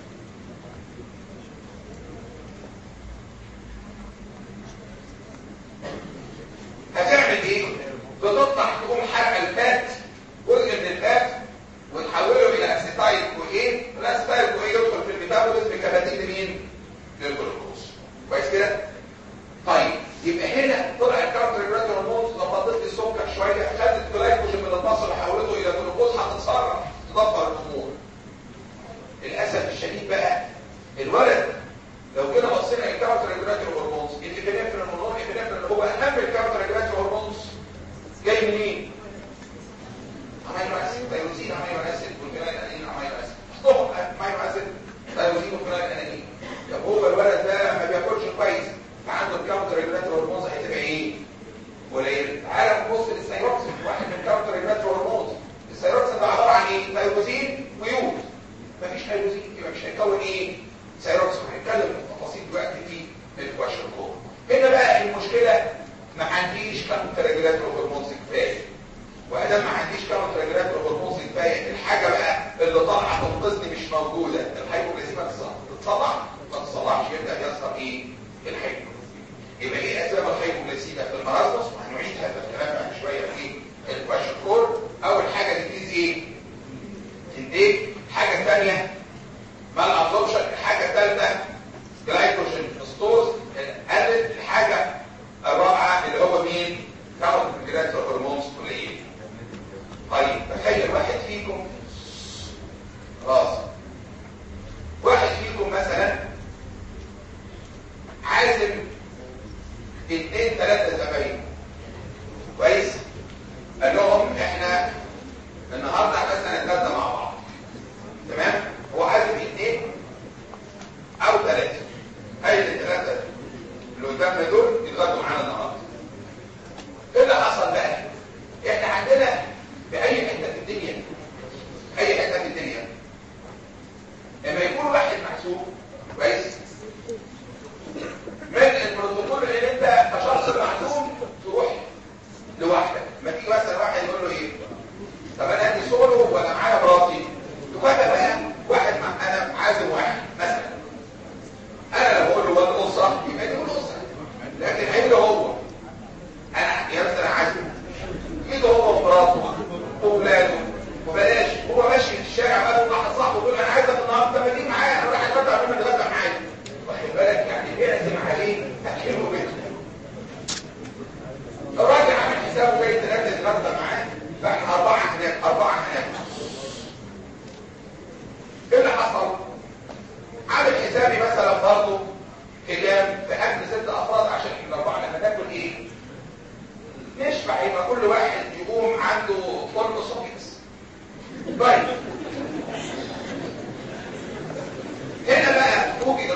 هتعمل ايه بتطلع تقوم حرق الفات جزء من الفات وتحوله الى اسيتايل كوين الاسيتايل كوين يدخل في الميتابوليزم كبديل لمين للجلوكوز كويس كده طيب يبقى هنا طلع الكارتر ريجولاتوري هرمونز ظبطت لي السكر شويه خدت الجلايكوجين من المصل وحولته الى جلوكوز هتتصرف تدبر الامور للاسف الشديد بقى الولد لو كده بصينا الكارتر ريجولاتوري هرمونز الابنفرين هرمون الابنفرين هو اهم الكارتر ريجولاتوري هرمونز جاي منين؟ امينو اسيد تيروزين امينو اسيد والفينايل انين امينو اسيد اصلهم امينو اسيد تيروزين وفينايل انين طب هو الولد ده ما بياكلش كويس فعنده الكاونتر ريجولاتوري هرمونز هتبقى ايه؟ قليل تعالى نبص للثيروكسين واحد من الكاونتر ريجولاتوري هرمونز الثيروكسين ده عباره عن ايه؟ تيروزين ويود مفيش تيروزين يبقى مش هيكون ايه؟ ثيروكسين هنتكلم في التفاصيل دلوقتي في الكواشن كور هنا بقى المشكله ما عنديش كاونتر ريجولاتوري هرمونز كفايه وادام ما عنديش كاونتر ريجولاتوري هرمونز كفايه الحاجه بقى اللي طالعه تنقذني مش موجوده الهايبوغليسيميا تتصلح ما تتصلحش يبدا يحصل ايه الحيض يبقى ايه اسباب الهايبوغليسيميا في المرض وهنعيد هذا الكلام بعد شويه في الكواشن كور اول حاجه ديزيز ايه انديك حاجه ثانيه مال ابزوربشن الحاجه الثالثه جلايكوجين ستورز قلت الحاجه الرابعه اللي هو مين كاونتر ريجولاتوري هرمونز قليل طيب تخيل واحد فيكم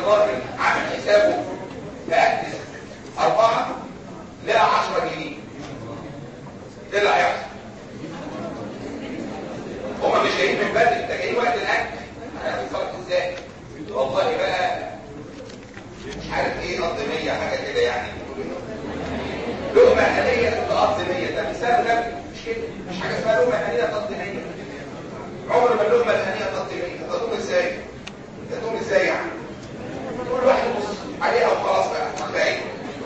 الراجل عامل حسابه في اكل اربعه لقى 10 جنيه ايه اللي هيحصل؟ هما مش جايين من بدري ده جايين وقت الاكل هيتصرف ازاي؟ والله بقى مش عارف ايه قض 100 حاجه كده يعني لقمه هنيه تقض 100 ده مثال غبي مش كده مش حاجه اسمها لقمه هنيه تقض 100 عمر ما اللقمه الهنيه تقض 100 تقوم ازاي؟ تقوم ازاي يعني؟ كل واحد يبص عليها وخلاص بقى بعيد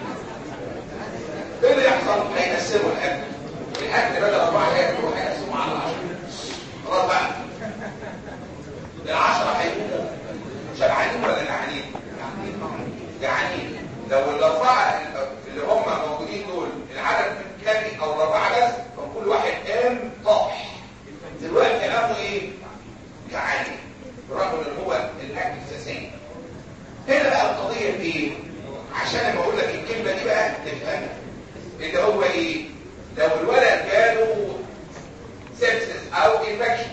ايه اللي يحصل؟ هيقسموا الاكل الاكل بدل اربعه هياكلوا هيقسموا على 10 خلاص بقى العشرة هيبقوا شبعانين ولا جعانين؟ جعانين لو الأربعة اللي هم موجودين دول العدد كافي أو الأربعة بس فكل واحد قام طاح دلوقتي قاموا إيه؟ جعانين برغم إن هو الأكل أساسي هنا بقى القضية في إيه؟ عشان لما أقول لك الكلمة دي بقى تفهمها اللي هو إيه؟ لو الولد جاله سيبسس أو انفكشن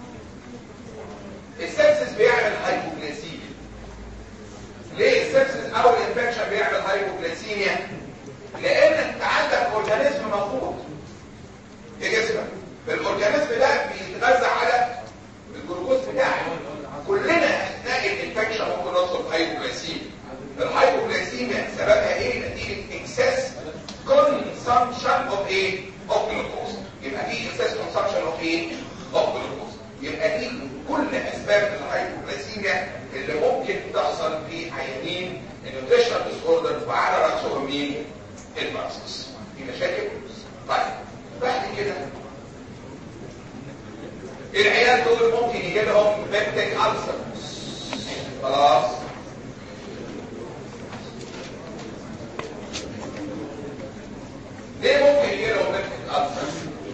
السبسس بيعمل هايبوغليسيميا ليه السبسس او الانفكشن بيعمل هايبوغليسيميا لان انت عندك اورجانيزم موجود في جسمك الاورجانيزم ده بيتغذى على الجلوكوز بتاعك كلنا اثناء الانفكشن ممكن ندخل في هايبوغليسيميا الهايبوغليسيميا سببها ايه نتيجه اكسس كونسامشن اوف ايه اوف جلوكوز يبقى في اكسس كونسامشن اوف ايه اوف جلوكوز يبقى دي كل اسباب الهايبوغليسيميا اللي ممكن تحصل في عيانين النيوتريشنال ديس اوردر وعلى راسهم مين البارسس في مشاكل طيب بعد كده العيال دول ممكن يجي لهم بيبتيك ألسر خلاص ليه ممكن يجي لهم بيبتيك ألسر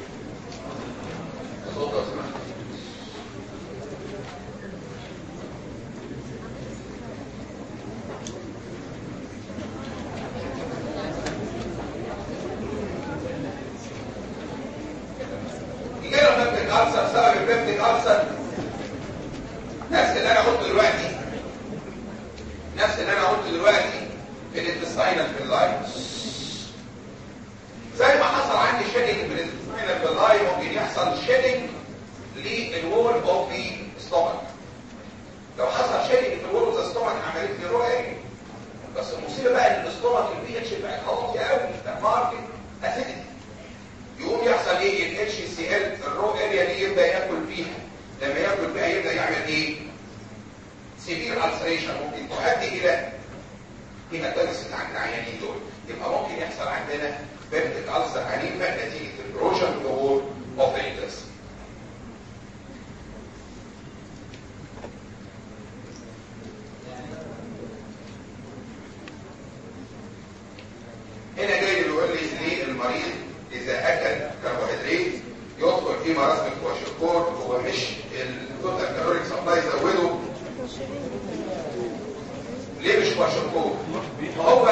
صوت اسمع يجيلهم بيبتيك ألسر سبب البيبتيك ألسر نفس اللي أنا قلته دلوقتي نفس اللي أنا قلته دلوقتي في الانتستاينال في اللاين زي ما حصل عندي شيدنج في الانتستاينال في اللاين ممكن يحصل شيدنج للوول اوف ذا ستومك لو حصل شيدنج في الوول اوف ذا ستومك عملت لي رؤيه بس المصيبه بقى ان الستومك البي اتش بقت خلاص قوي ده ماركت اسيدتي يقوم يحصل ايه الاتش سي ال الرو اريا دي يبدا ياكل فيها لما ياكل فيها يبدا يعمل ايه سيفير السريشن ممكن تؤدي الى هيماتوميسيس عند العيانين دول يبقى ممكن يحصل عندنا بيبتيك ألسر عنيفة نتيجة البروشن ظهور اوف ذا انتست هنا جاي بيقول لي ليه المريض اذا اكل كربوهيدرات يدخل في مرض الكواشيكور هو مش التوتال كالوريك سبلاي زوده ليه مش كواشيكور هو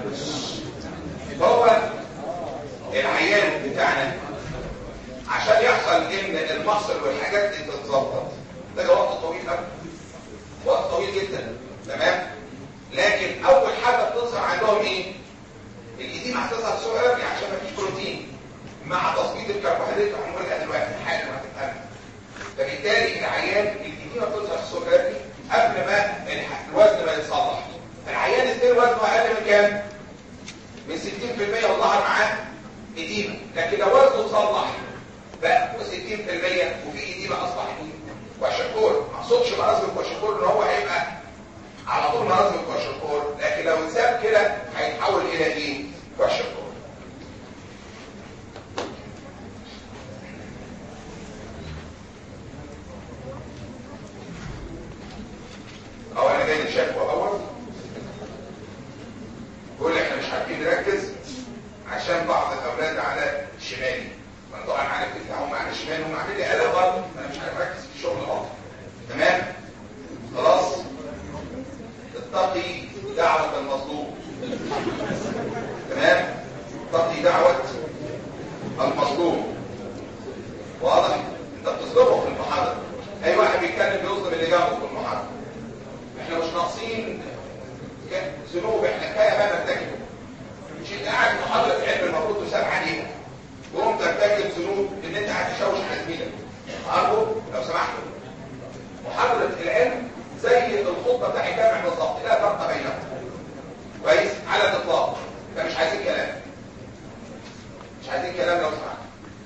هو العيان بتاعنا عشان يحصل ان المفصل والحاجات دي تتظبط ده وقت طويل قوي وقت طويل جدا تمام لكن اول حاجه بتظهر عندهم ايه الإديمة هتظهر صغير عشان مفيش بروتين مع تظبيط الكربوهيدرات هنقولها دلوقتي حاجه ما تفهمها فبالتالي العيان الإديمة بتظهر صغير قبل ما الوزن ما يتصلح العيان ستيل وزنه اقل من كام؟ من 60% وظهر معاه إديمة لكن لو وزنه اتصلح بقى فوق 60% وفي إديمة أصبح كواشيكور ما اقصدش مرض الكواشيكور ان هو هيبقى على طول مرض الكواشيكور لكن لو اتساب كده هيتحول الى ايه كواشيكور او انا جاي شكوى اول بقول احنا مش عارفين نركز عشان بعض الاولاد على شمالي وانا طبعا عارف ان هم على شمالي هم عاملين لي قلق برضه انا مش عارف اركز في الشغل برضه تمام خلاص اتقي دعوة المظلوم تمام اتقي دعوة المظلوم واضح انت بتظلمه في المحاضرة اي واحد بيتكلم بيظلم اللي جنبه في المحاضرة احنا مش ناقصين زي الخطه بتاع الجامع بالظبط لا فرق بينهم كويس على الاطلاق فمش عايزين كلام مش عايزين كلام لو سمحت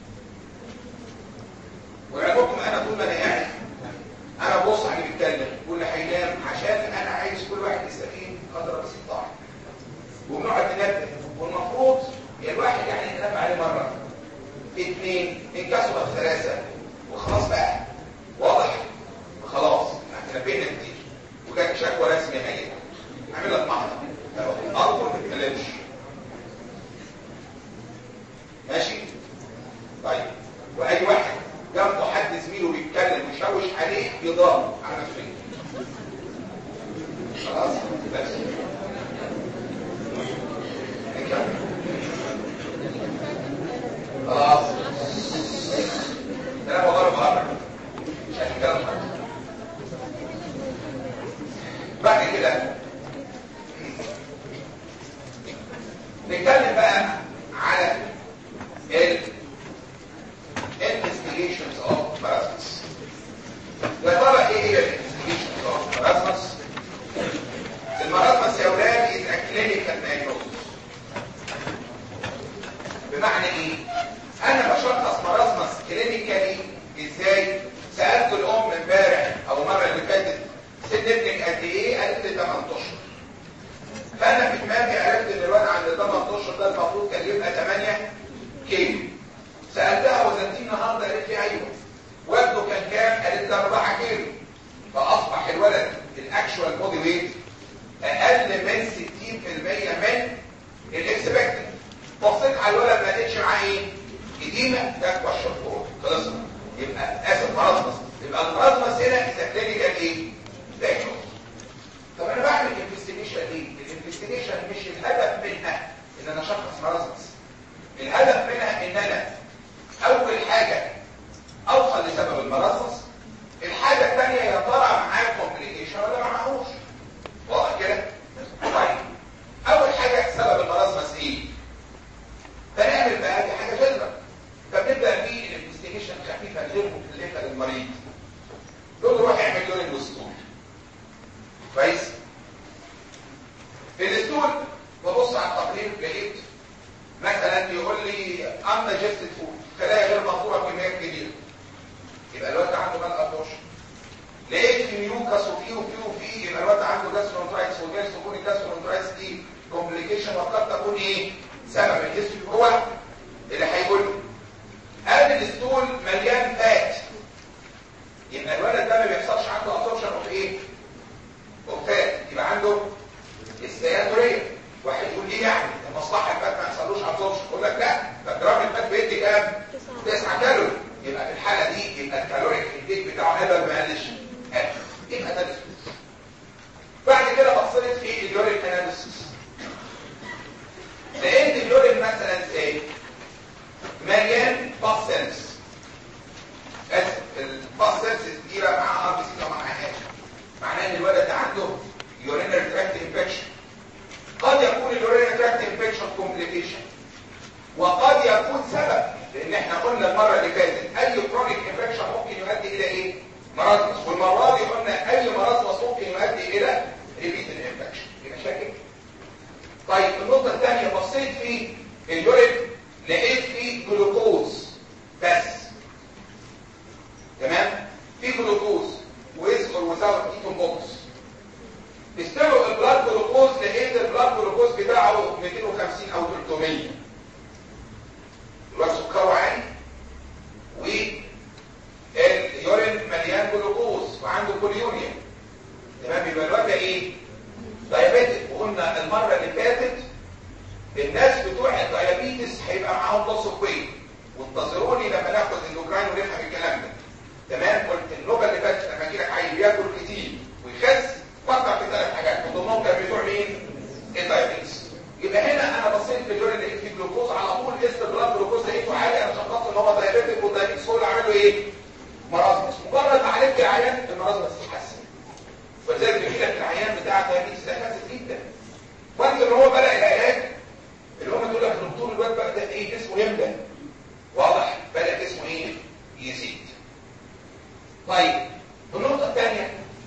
وعلمكم انا طول ما انا قاعد انا ببص على اللي بيتكلم واللي هينام عشان انا عايز كل واحد يستفيد قدر الاستطاعه وبنقعد ننبه والمفروض الواحد يعني يتنبه عليه مره اثنين ان كسرت ثلاثه وخلاص بقى واضح خلاص احنا نبهنا كتير وكان شكوى رسمي هي عامل لك محضر اطول ما تتكلمش ماشي طيب واي واحد جنبه حد زميله بيتكلم ويشوش عليه يضربه على نفسه خلاص بس نكمل خلاص ده انا بضرب امر مش هنتكلم بعد كده نتكلم بقى على ال investigations of Erasmus. يا ترى ايه هي investigations of Erasmus؟ المرضمس يا اولاد is a clinical diagnosis. بمعنى ايه؟ انا بشخص مرضمس كلينيكالي ازاي؟ سالت الام امبارح او المره اللي فاتت سن ابنك قد ايه؟ قالت لي 8 اشهر. فانا في دماغي عرفت ان الواد عند 8 اشهر ده المفروض كان يبقى 8 كيلو. سألتها وزنتي النهارده قالت لي ايوه وزنه كان كام؟ قالت لي 4 كيلو فاصبح الولد الاكشوال بودي ويت اقل من 60% من الاكسبكتد بصيت على الولد ما لقيتش معاه ايه؟ اديمه تكوى الشفور خلصنا يبقى اسف مرضمس يبقى المرضمس هنا اذا كلينيكال ايه؟ دايجنوز طب انا بعمل انفستيجيشن ليه؟ الانفستيجيشن مش الهدف منها ان انا اشخص مرضمس الهدف منها ان انا اول حاجة اوصل لسبب المرض الحاجة الثانية يا ترى معاه كومبليكيشن ولا معهوش واضح كده طيب اول حاجة سبب المرض ايه فنعمل بقى دي حاجة جذبة فبنبدأ بيه الانفستيجيشن خفيفة غير مكلفة للمريض دول روح يعمل يورين وستول كويس الستول ببص على التقرير لقيت مثلا يقول لي undigested food خلايا غير مفروضه بكميات كبيره يبقى الواد عنده مال ابورشن لقيت في ميوكس وفي وفي وفي يبقى الواد عنده جاسترونترايتس وجايز تكون الجاسترونترايتس دي كومبليكيشن وقد تكون ايه سبب الهيستوري هو اللي هيقول له قال الستول مليان فات يبقى الولد ده ما بيحصلش عنده ابورشن اوف ايه اوف فات يبقى عنده استياتوريه واحد يقول ايه يعني المصلحه الفات ما يحصلوش ابسوربشن يقول لك لا ده جرام الفات بيدي كام 9 كالوري يبقى في الحاله دي يبقى الكالوريك انتيك بتاعه هيبقى ما قلش يبقى ده بعد كده بصيت في اليورين اناليسيس لقيت اليورين مثلا ايه مليان باس سيلز الباس سيلز كتيره مع ار بي سي طبعا معاها معناه ان الولد ده عنده يورينري تراكت انفكشن قد يكون اليورينري تراكت انفكشن كومبليكيشن وقد يكون سبب لان احنا قلنا المره اللي فاتت اي كرونيك انفكشن ممكن يؤدي الى ايه مرض والمره دي قلنا اي مرض ممكن يؤدي الى ريبيت الانفكشن في مشاكل طيب النقطه الثانيه بصيت في اليورين لقيت فيه جلوكوز بس تمام في جلوكوز with or without ketone box استلوا البلاد جلوكوز لقيت البلاد جلوكوز بتاعه 250 او 300 الواد سكره عالي واليورين مليان جلوكوز وعنده كوليوريا تمام يبقى الواد ده ايه دايابيتك وقلنا المره اللي فاتت الناس بتوع الدايابيتس هيبقى معاهم ضغط سكري وانتظروني لما ناخد الاندوكراين ونفهم الكلام ده تمام قلت النوبه اللي فاتت لما يجي لك عيل بياكل كتير ويخس فكر في ثلاث حاجات من ضمنهم كان بتوع مين؟ الدايابيتس يبقى هنا انا بصيت في اليورين لقيت فيه جلوكوز على طول قست بلاد جلوكوز لقيته عالي انا شخصت ان هو دايابيتك والدايابيتس هو اللي عامل له ايه؟ مرض مجرد ما عالجت العيان المرض بس يتحسن ولذلك بيجي لك العيان بتاع الدايابيتس ده خاسس جدا وانت ان هو بدا العلاج اللي هم تقول لك الدكتور الواد بدا ايه جسمه يمدى واضح بدا جسمه ايه؟ يزيد طيب النقطه الثانيه بصيت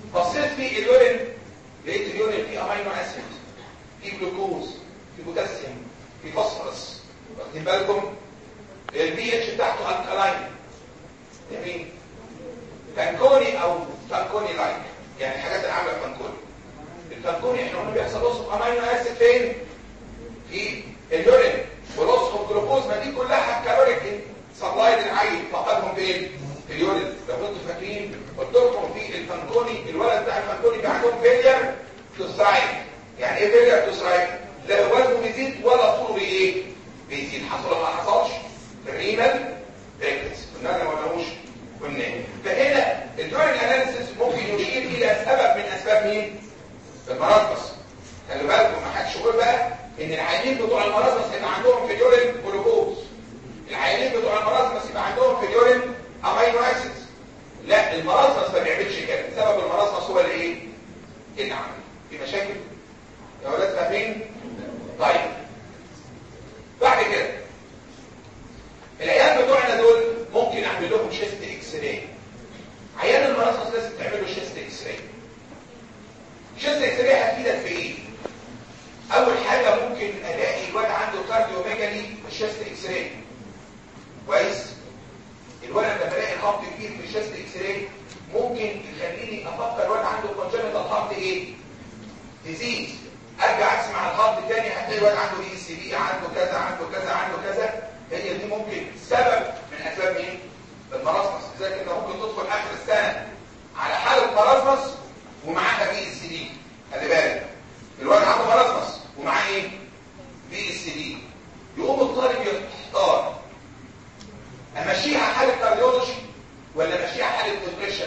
بصيت في اليورين لقيت اليورين فيه امينو اسيد فيه جلوكوز فيه بوتاسيوم فيه فوسفورس واخدين بالكم البي اتش بتاعته الكالاين جميل فانكوني او فانكوني لايك يعني الحاجات اللي عامله فانكوني الفانكوني احنا قلنا بيحصل لص امينو اسيد فين في اليورين ولص الجلوكوز ما دي كلها كالوريك سبلاي للعين فقدهم فين في اليورين لو كنتوا فاكرين قلت لكم في الفانكوني الولد بتاع الفانكوني بيبقى عندهم فيلير تو سترايك يعني ايه فيلير تو سترايك لا وزنه بيزيد ولا طوله بايه بيزيد حصل ولا ما حصلش الرينال ريكتس كنا ما قلناهوش قلنا فهنا الدورين اناليسيس ممكن يشير الى سبب من اسباب مين المرض خلي بالكم ما حدش يقول بقى ان العيانين بتوع المرض يبقى عندهم في اليورين جلوكوز العيانين بتوع المرض يبقى عندهم في اليورين امينو اسيدز لا المرض ما بيعملش كده سبب المرض هو الايه العمل في مشاكل يا ولاد فاهمين طيب بعد كده العيال بتوعنا دول ممكن اعمل لهم شيست اكس راي عيان المرض لازم تعمل له شيست اكس راي شيست اكس راي هتفيدك في ايه اول حاجه ممكن الاقي الواد عنده كارديوميجالي الشيست اكس راي كويس الولد لما الاقي خط كبير في الشيست اكس راي ممكن يخليني افكر الولد عنده كونجنتال هارت ايه ديزيز ارجع اسمع الخط الثاني هتلاقي الولد عنده اي سي بي عنده كذا عنده كذا عنده كذا هي دي ممكن سبب من اسباب مين المراسمس لذلك انت ممكن تدخل اخر السنه على حاله مراسمس ومعاها بي اس دي خلي بالك الولد عنده مراسمس ومعاه ايه بي اس دي يقوم الطالب يحتار امشيها حاله كارديولوجي ولا امشيها حاله ديبريشن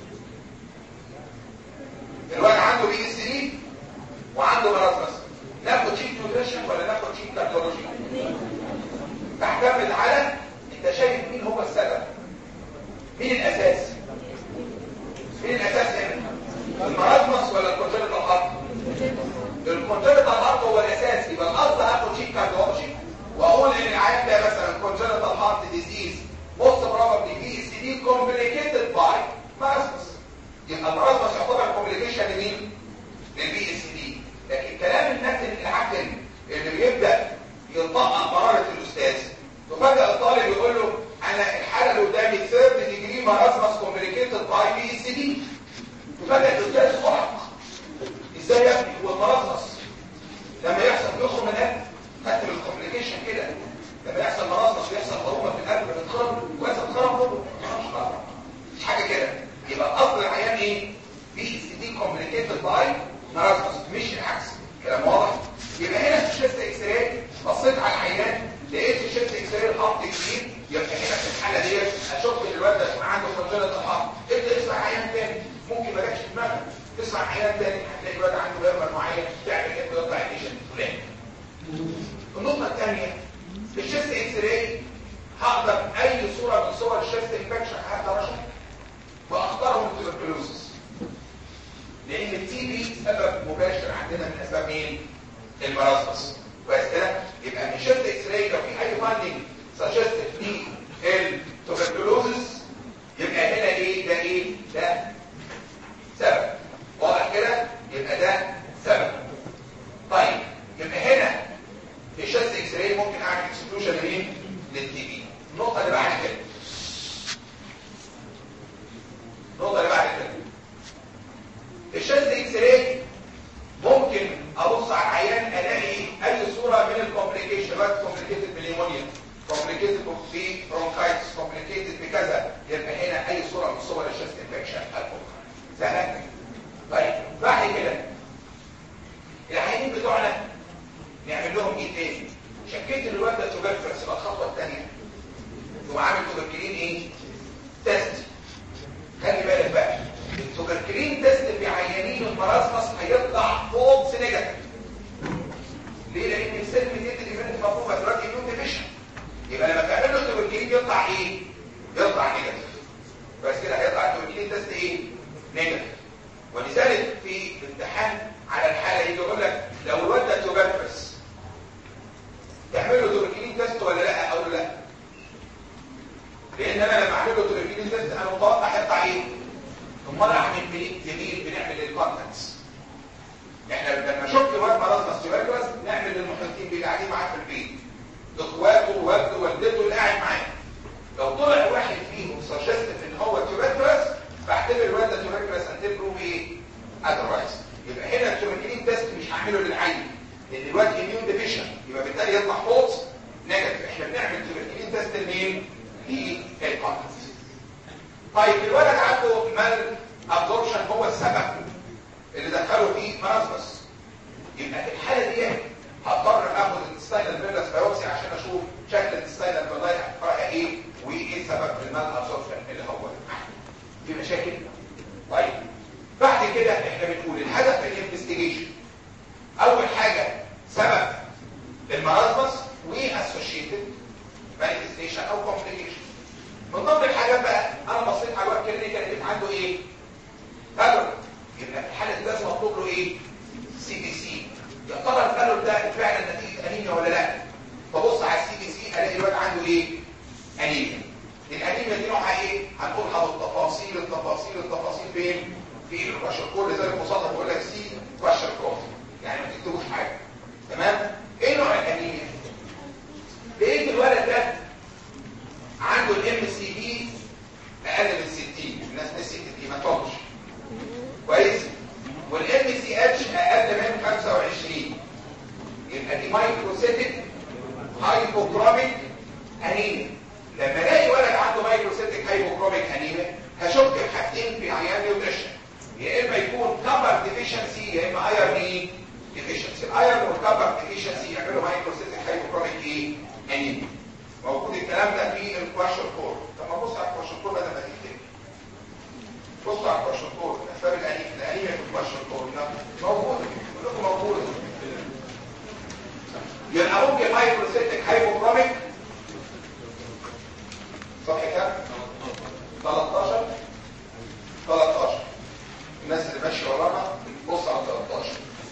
الولد عنده بي اس دي وعنده مراسمس ناخد شيت نيوتريشن ولا ناخد شيت كارديولوجي تعتمد على انت شايف مين هو السبب مين الاساس مين الاساس هنا المراسمس ولا الكونجنتال هارت الكونجنتال هارت هو الاساس يبقى الاصل هاخد شيت كارديولوجي واقول ان العيان ده مثلا كونجنتال هارت ديزيز most probably VCD complicated by marasmus يبقى المراسمس يعتبر كومبليكيشن لمين للبي اس دي لكن كلام الناس العقل اللي بيبدا يطبق مرارة الاستاذ وفجأة الطالب يقول له انا الحالة اللي قدامي ثيرد ديجري مراسمس كومبليكيتد باي بي اس دي وفجأة الاستاذ فرق ازاي يا ابني هو المراسمس لما يحصل يخرج من هنا خدت من الكومبليكيشن كده لما يحصل مراسمس ويحصل ضروبه في القلب بتتخرب ويحصل خرم جوه مش خرم مش حاجه كده يبقى اصل العيان ايه بي اس دي كومبليكيتد باي مراسمس مش العكس كلام واضح يبقى هنا في الشيست اكس راي بصيت على العيان لقيت الشيست اكس راي الخط كبير يبقى هنا في الحاله ديت اشوف ان الواد ده يكون عنده كونجنتال هارت ابدا اسمع عيان تاني ممكن ما جاتش في دماغك تسمع عيان تاني هتلاقي الواد عنده بيرمر معين تعمل ايه يطلع النيشن الفلاني النقطه الثانيه في الشيست اكس راي هقدر اي صوره من صور الشيست انفكشن هقدر اشوفها واختارهم التوبركلوزس لان التي بي سبب مباشر عندنا من اسباب مين المراسمس كويس كده يبقى من شيست اكس راي لو في اي فاندنج سجستد للتوبركلوزس يبقى هنا ايه ده ايه ده سبب واضح كده يبقى ده سبب طيب يبقى هنا في الشيست اكس راي ممكن اعمل اكسكلوجن لمين للتي بي النقطه اللي بعد كده النقطه اللي بعد كده في الشيست اكس راي ممكن ابص على العيان الاقي اي صوره من الكومبليكيشن بس كومبليكيتد بالنيمونيا كومبليكيتد في برونكايتس كومبليكيتد بكذا يبقى هنا اي صوره من صور الشيست انفكشن سهله طيب بعد كده العيانين بتوعنا نعمل لهم ايه تاني شكيت ان الواد ده توبركلس يبقى الخطوه الثانيه هو عامل توبركلين ايه تيست خلي بالك بقى التوبركلين تيست في عيانين المراسمس هيطلع فولس نيجاتيف ليه لان السيل ميديتد ايفنت مفهومه دلوقتي اميون ديفيشن يبقى لما تعمل له التوبركلين يطلع ايه يطلع نيجاتيف بس كده هيطلع التوبركلين تيست ايه نيجاتيف ولذلك في الامتحان على الحاله يجي يقول لك لو الواد ده توبركلس تعمل له توبركلين تيست ولا لا اقول له لا لان انا لما اعمل له توبركلين تيست انا متوقع هيطلع ايه امال اعمل منين بنعمل الكونتاكتس احنا لما شفت واد مرض تيوبركلوز نعمل للمحيطين اللي قاعدين معاه في البيت اخواته والده والدته اللي قاعد معاه لو طلع واحد فيهم سجستيف ان هو تيوبركلوز بعتبر الواد ده تيوبركلوز انتل بروف ايه اذروايز يبقى هنا التيوبركلين تيست مش هعمله للعين لان الواد اميون ديفيشن يبقى بالتالي يطلع فولس نيجاتيف احنا بنعمل تيوبركلين تيست لمين للكونتاكت طيب الولد عنده مال ابزوربشن هو السبب اللي دخله فيه مرضبس يبقى في الحاله دي هضطر اخد الستاينال فيرلس بايوبسي عشان اشوف شكل الستاينال فيرلاي هتبقى ايه وايه السبب في المال ابزوربشن اللي هو في مشاكل طيب بعد كده احنا بنقول الهدف من الانفستيجيشن اول حاجه سبب المرضبس واسوشيتد مانيفستيشن او كومبليكيشن من ضمن الحاجات بقى انا بصيت على الوقت كلينيكال لقيت عنده ايه فالور يبقى في الحاله دي لازم اطلب له ايه سي بي سي يا ترى الفالور ده فعلا نتيجه انيميا ولا لا فبص على السي بي سي الاقي الواد عنده ايه انيميا الانيميا دي نوعها ايه هنقولها بالتفاصيل التفاصيل التفاصيل فين في الكواشر كود زي المصادر بقول لك سي كواشر كود يعني ما تكتبوش حاجه تمام ايه نوع الانيميا لقيت الولد ده عنده الام سي بي اقل من 60 الناس نسيت الهيماتولوجي كويس والام سي اتش اقل من 25 يبقى دي مايكروسيتك هايبوكروميك انيميا لما الاقي ولد عنده مايكروسيتك هايبوكروميك انيميا هشك في حاجتين في عيان نيوتريشن يا اما يكون كبر ديفيشنسي يا اما ايرن ايه ديفيشنسي الايرن والكبر ديفيشنسي يعملوا مايكروسيتك هايبوكروميك ايه انيميا موجود الكلام ده في الكواشر كور طب ما بص على الكواشر كور بدل ما تكتب بص على الكواشر كور اسباب الانيميا الانيميا في الكواشر كور موجود كلكم موجود يبقى ممكن مايكروسيتك هايبوكروميك صح كام 13 13 الناس اللي ماشيه ورانا بص على 13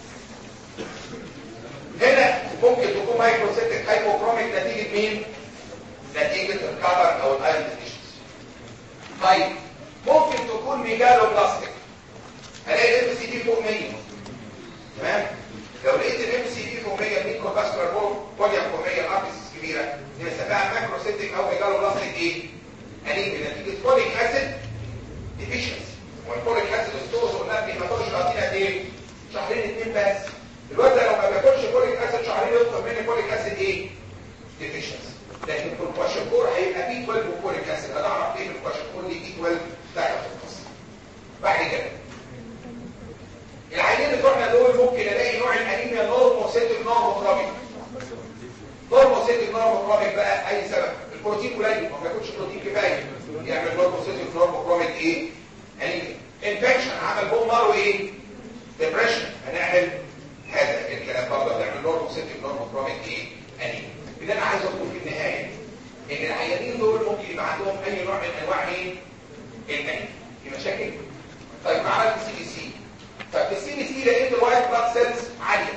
هنا ممكن تكون مايكروسيتك هايبوكروميك نتيجه مين نتيجة الكبر او الايرون ديفيشنسي طيب ممكن تكون ميجالو بلاستيك هلاقي الام سي دي فوق 100 تمام لو لقيت الام سي دي فوق 100 مين كوفاسكولار بوليوم فوق 100 الارتس كبيره دي بنسميها ماكروسيتك او ميجالو بلاستيك ايه انيميا نتيجه فوليك اسيد ديفيشنسي والفوليك اسيد ستورز قلنا ما تاخدش قد ايه شهرين اثنين بس الواد ده لو ما بياكلش فوليك اسيد شهرين يطلب مني فوليك اسيد ايه ديفيشنسي لكن في الكواشكور هيبقى بي 12 وفوليك اسيد هنعرف ايه في الكواشكور ليه بي 12 داخل في القصه بعد كده العينين بتوعنا دول ممكن الاقي نوع الانيميا نورموسيتك نورموكروميك نورموسيتك نورموكروميك بقى اي سبب البروتين قليل ما بياكلش بروتين كفايه يعمل نورموسيتك نورموكروميك ايه انيميا انفكشن عمل بوم مارو ايه ديبريشن هنعمل هذا الكلام برضه هنعمل نورموسيتك نورموكروميك ايه انيميا اللي انا عايز اقول في النهايه ان العيانين دول ممكن يبقى عندهم اي نوع من انواع مين الانيميا في مشاكل طيب ما عملت سي بي سي طب في السي بي سي لقيت الوايت بلاد سيلز عاليه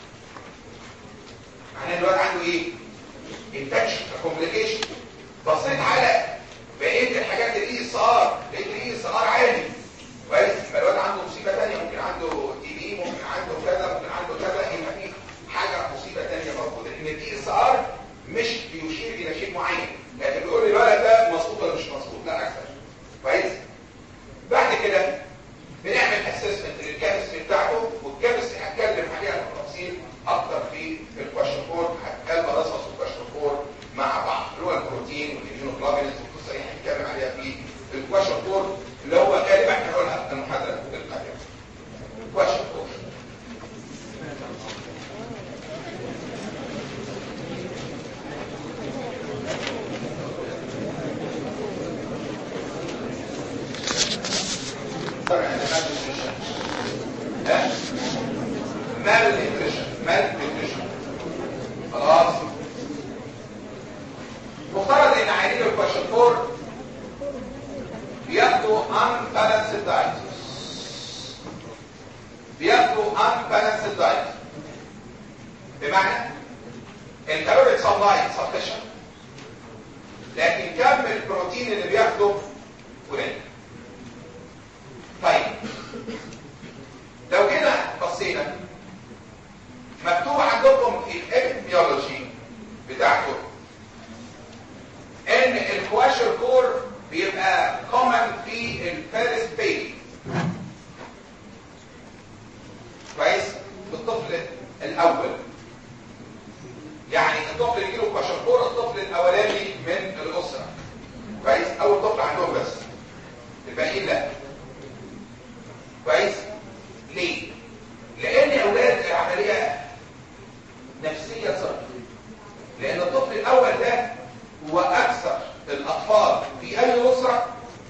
معناه الواد عنده ايه انفكشن كومبليكيشن بصيت على بقيه الحاجات الاي اس ار لقيت الاي اس ار عالي كويس يبقى الواد عنده مصيبه ثانيه ممكن عنده تي بي ممكن عنده كذا ممكن عنده كذا يبقى في حاجه مصيبه ثانيه موجوده لان الاي اس ار مش بيشير الى شيء معين لكن بيقول لي الولد ده مظبوط ولا مش مظبوط لا اكثر كويس بعد كده بنعمل اسسمنت للكيمستري بتاعته والكيمستري هتكلم عليها بالتفصيل اكتر في الكواشن فور هتكلم رسمه الكواشن فور مع بعض اللي هو البروتين والاميونوجلوبولينز والقصه دي هنتكلم عليها في الكواشن فور اللي هو غالبا هنقولها في المحاضره القادمه الكواشن فور مال نيوتريشن مال نيوتريشن خلاص مفترض ان عيانين الكواشنفور بياخدوا ان بالانسد دايت بياخدوا ان بالانسد دايت بمعنى الكالوري سبلاي سفيشن لكن كم البروتين اللي بياخده قليل كويس ليه لان يا اولاد العمليه نفسيه صرف لان الطفل الاول ده هو اكثر الاطفال في اي اسره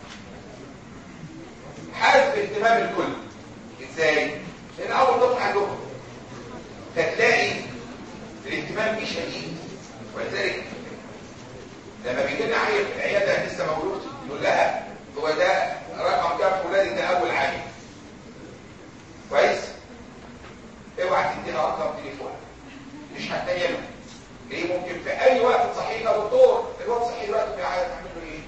حاسس باهتمام الكل ازاي لان اول طفل عندهم فتلاقي الاهتمام بيه شديد ولذلك لما بيجي لنا عيل في العياده لسه مولود يقول لها هو ده رقم كام ولادي ده اول عيل كويس اوعى تديها رقم تليفون مش هتنيمها ليه ممكن في اي وقت تصحيه يا دكتور الوقت صحي دلوقتي بيعيط تعمل له ايه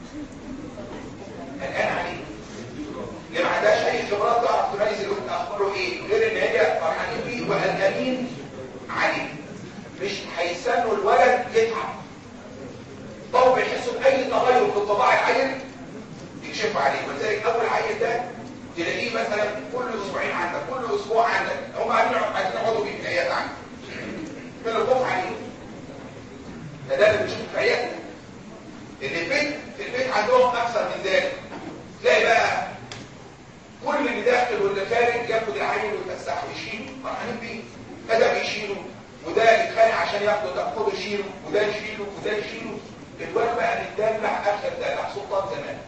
قلقان عليه اللي ما عندهاش اي خبرات تعرف تميز الوقت اخباره ايه غير ان هي فرحانين بيه وقلقانين عليه مش هيستنوا الولد يتعب طب بيحسوا باي تغير في الطباع العيل يكشفوا عليه ولذلك اول عيل ده تلاقيه مثلا كل اسبوعين عندك كل اسبوع عندك هم عايزين يقعدوا بيه في العياده عندك من الخوف عليه ده ده اللي بنشوفه في عيادنا اللي البيت في البيت عندهم اكثر من ذلك تلاقي بقى كل اللي داخل واللي خارج ياخد العيل ويفسحه ويشيله فرحانين بيه ده بيشيله وده يتخانق عشان ياخده ده خده يشيله وده يشيله وده يشيله الواد بقى متدلع اخر دلع سلطان زمان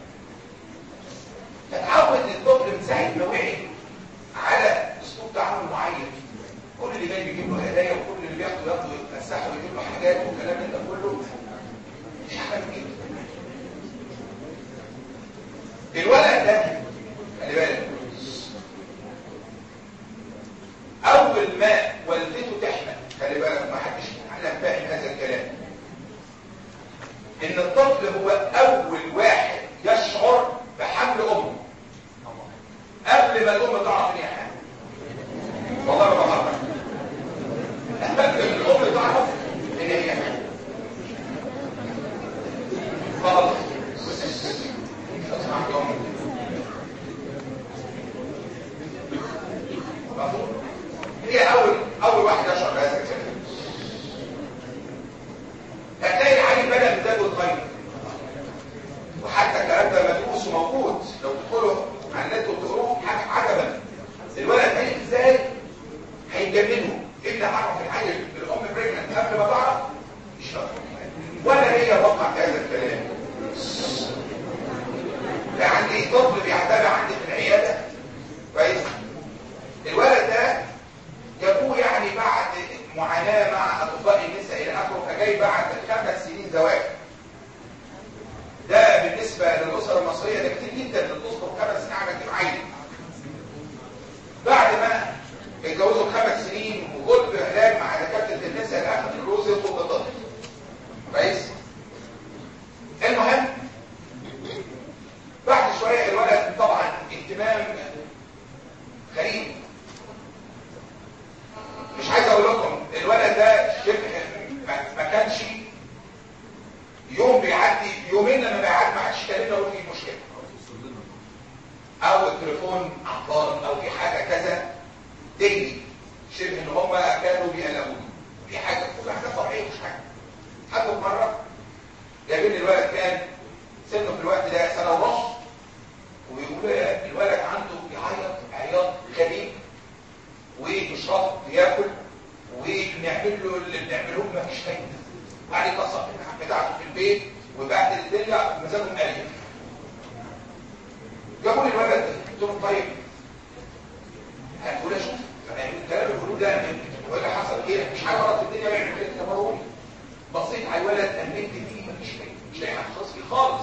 فتعود الطفل من ساعه ما وعي على اسلوب تعامل معين كل اللي جاي بيجيب له هدايا وكل اللي بياخده ياخده يتفسحه ويجيب له حاجات والكلام من ده كله مش حاجه كده الولد ده خلي بالك اول ما والدته تحمل خلي بالك ما حدش علم فاهم هذا الكلام ان الطفل هو اول واحد يشعر بحمل امه قبل ما الام تعرف ان هي حامل والله ما بعرف قبل ما الام تعرف ان هي حامل خلاص اسمع لهم هي اول اول واحد يشعر بهذا الكلام هتلاقي العيل بدا مزاجه يتغير وحتى الكلام ده مدروس وموجود لو تدخلوا على النت وتقروه حاجه عجبا الولد هيجي ازاي هيجننه ايه اللي عرف العيل الام بريجننت قبل ما تعرف مش ولا هي وقع في هذا الكلام ده عندي طفل بيعتبر عندي في العياده كويس الولد ده جابوه يعني بعد معاناه مع اطباء النساء الى اخره فجاي بعد خمس سنين زواج ده بالنسبه للاسره المصريه ده كتير جدا اللي تصبر خمس سنين على تجيب عيل بعد ما اتجوزوا خمس سنين وجود علاج مع دكاتره النساء الى اخره الجوز يطلب الطفل كويس المهم بعد شويه الولد طبعا اهتمام غريب مش عايز اقول لكم الولد ده شبه ما كانش يوم بيعدي يومين لما بيعدي ما حدش كلمنا يقول في مشكله او التليفون عطلان او في حاجه كذا تجري شبه ان هم كانوا بيقلقوني في حاجه كل حاجه طبيعيه مش حاجه حتى في مره جايبين الولد كان سنه في الوقت ده سنه ونص ويقول الولد عنده بيعيط عياط غريب ومش راضي ياكل ونعمل له اللي بنعمله ما فيش فايده وبعدين يتصل بتاعته في البيت وبعد الدنيا مزاجه مقلب جابوا لي الولد قلت لهم طيب هتقول اشوف الكلام اللي بيقولوه ده ولا حصل ايه مش حاجه غلط في الدنيا بيعمل كده تمروني بصيت على الولد امنت فيه مفيش فايده مش لاقي حاجه خالص فيه خالص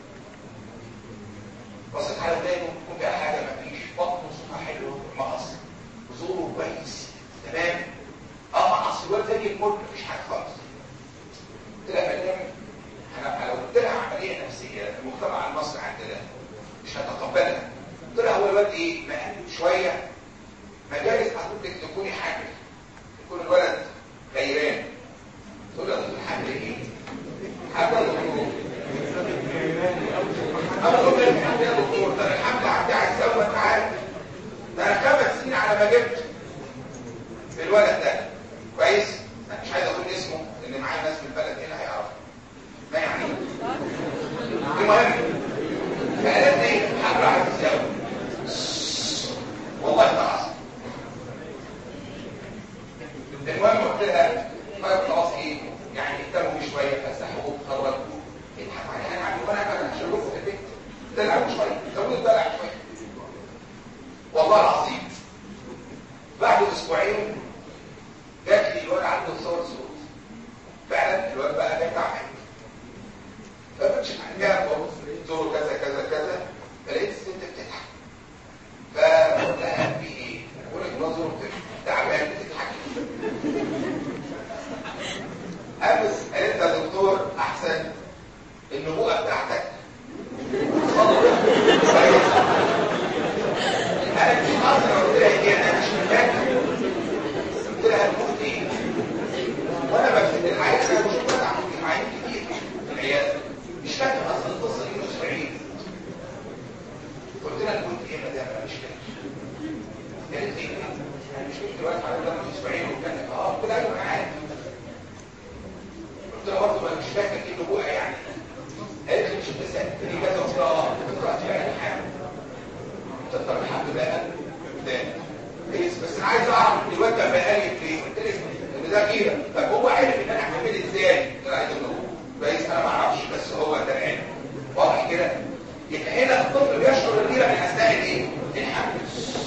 بصيت على ودانه يكون فيها حاجه مفيش بطنه صوتها حلو مقص زوره كويس تمام اه مقص الولد زي الفل مفيش حاجه خالص قلت لها مدام انا لو قلت لها عمليه نفسيه في المجتمع المصري عندنا مش هتقبلها قلت لها هو الولد ايه مقلب شويه مجالس حضرتك تكوني حامل يكون الولد غيران تقول له الحمل ايه حاجه دكتور انا قلت له الحمل يا دكتور ده الحمل عندي عايز ازود تعالى ده انا خمس سنين على ما جبت الولد ده كويس انا مش عايز اقول اسمه لان معايا ناس في البلد هنا هيعرفوا ما يعني المهم فقالت لي حمل عايز ازود والله العظيم بعد اسبوعين جات لي الواد عنده صور صوت فعلا الواد بقى جاي تعب فبكشف عن جاب قلت له كذا كذا كذا فلقيت الست بتضحك فقلت لها في ايه؟ بقول لك نظر تعبان بتضحك قامت قالت يا دكتور احسن النبوءه بتاعتك انا مش قادر قلت لها ايه انا مش متاكد قلت لها تموت ايه وانا بكتب العيال انا مش بتاع عيال كتير في العياده مش فاكر اصلا القصه دي مش بعيد قلت لها تموت ايه يا مدام انا مش فاكر قالت لي انا مش فاكر الوقت على ده مش بعيد وكان اه قلت لها ايوه انا عارف قلت لها برضه انا مش فاكر ايه النبوءه يعني قالت لي مش انت سالتني كذا قلت لها اه قرات يعني حاجه تطلع الحمد بقى قدام كويس بس انا عايز اعرف دلوقتي بقى قالت ليه قلت لك ان ده كده طب هو عارف ان انا هعمل ازاي قلت لها عايز كويس انا ما اعرفش بس هو ده العلم واضح كده يبقى هنا الطفل بيشعر بالغيره من اثناء الايه الحمل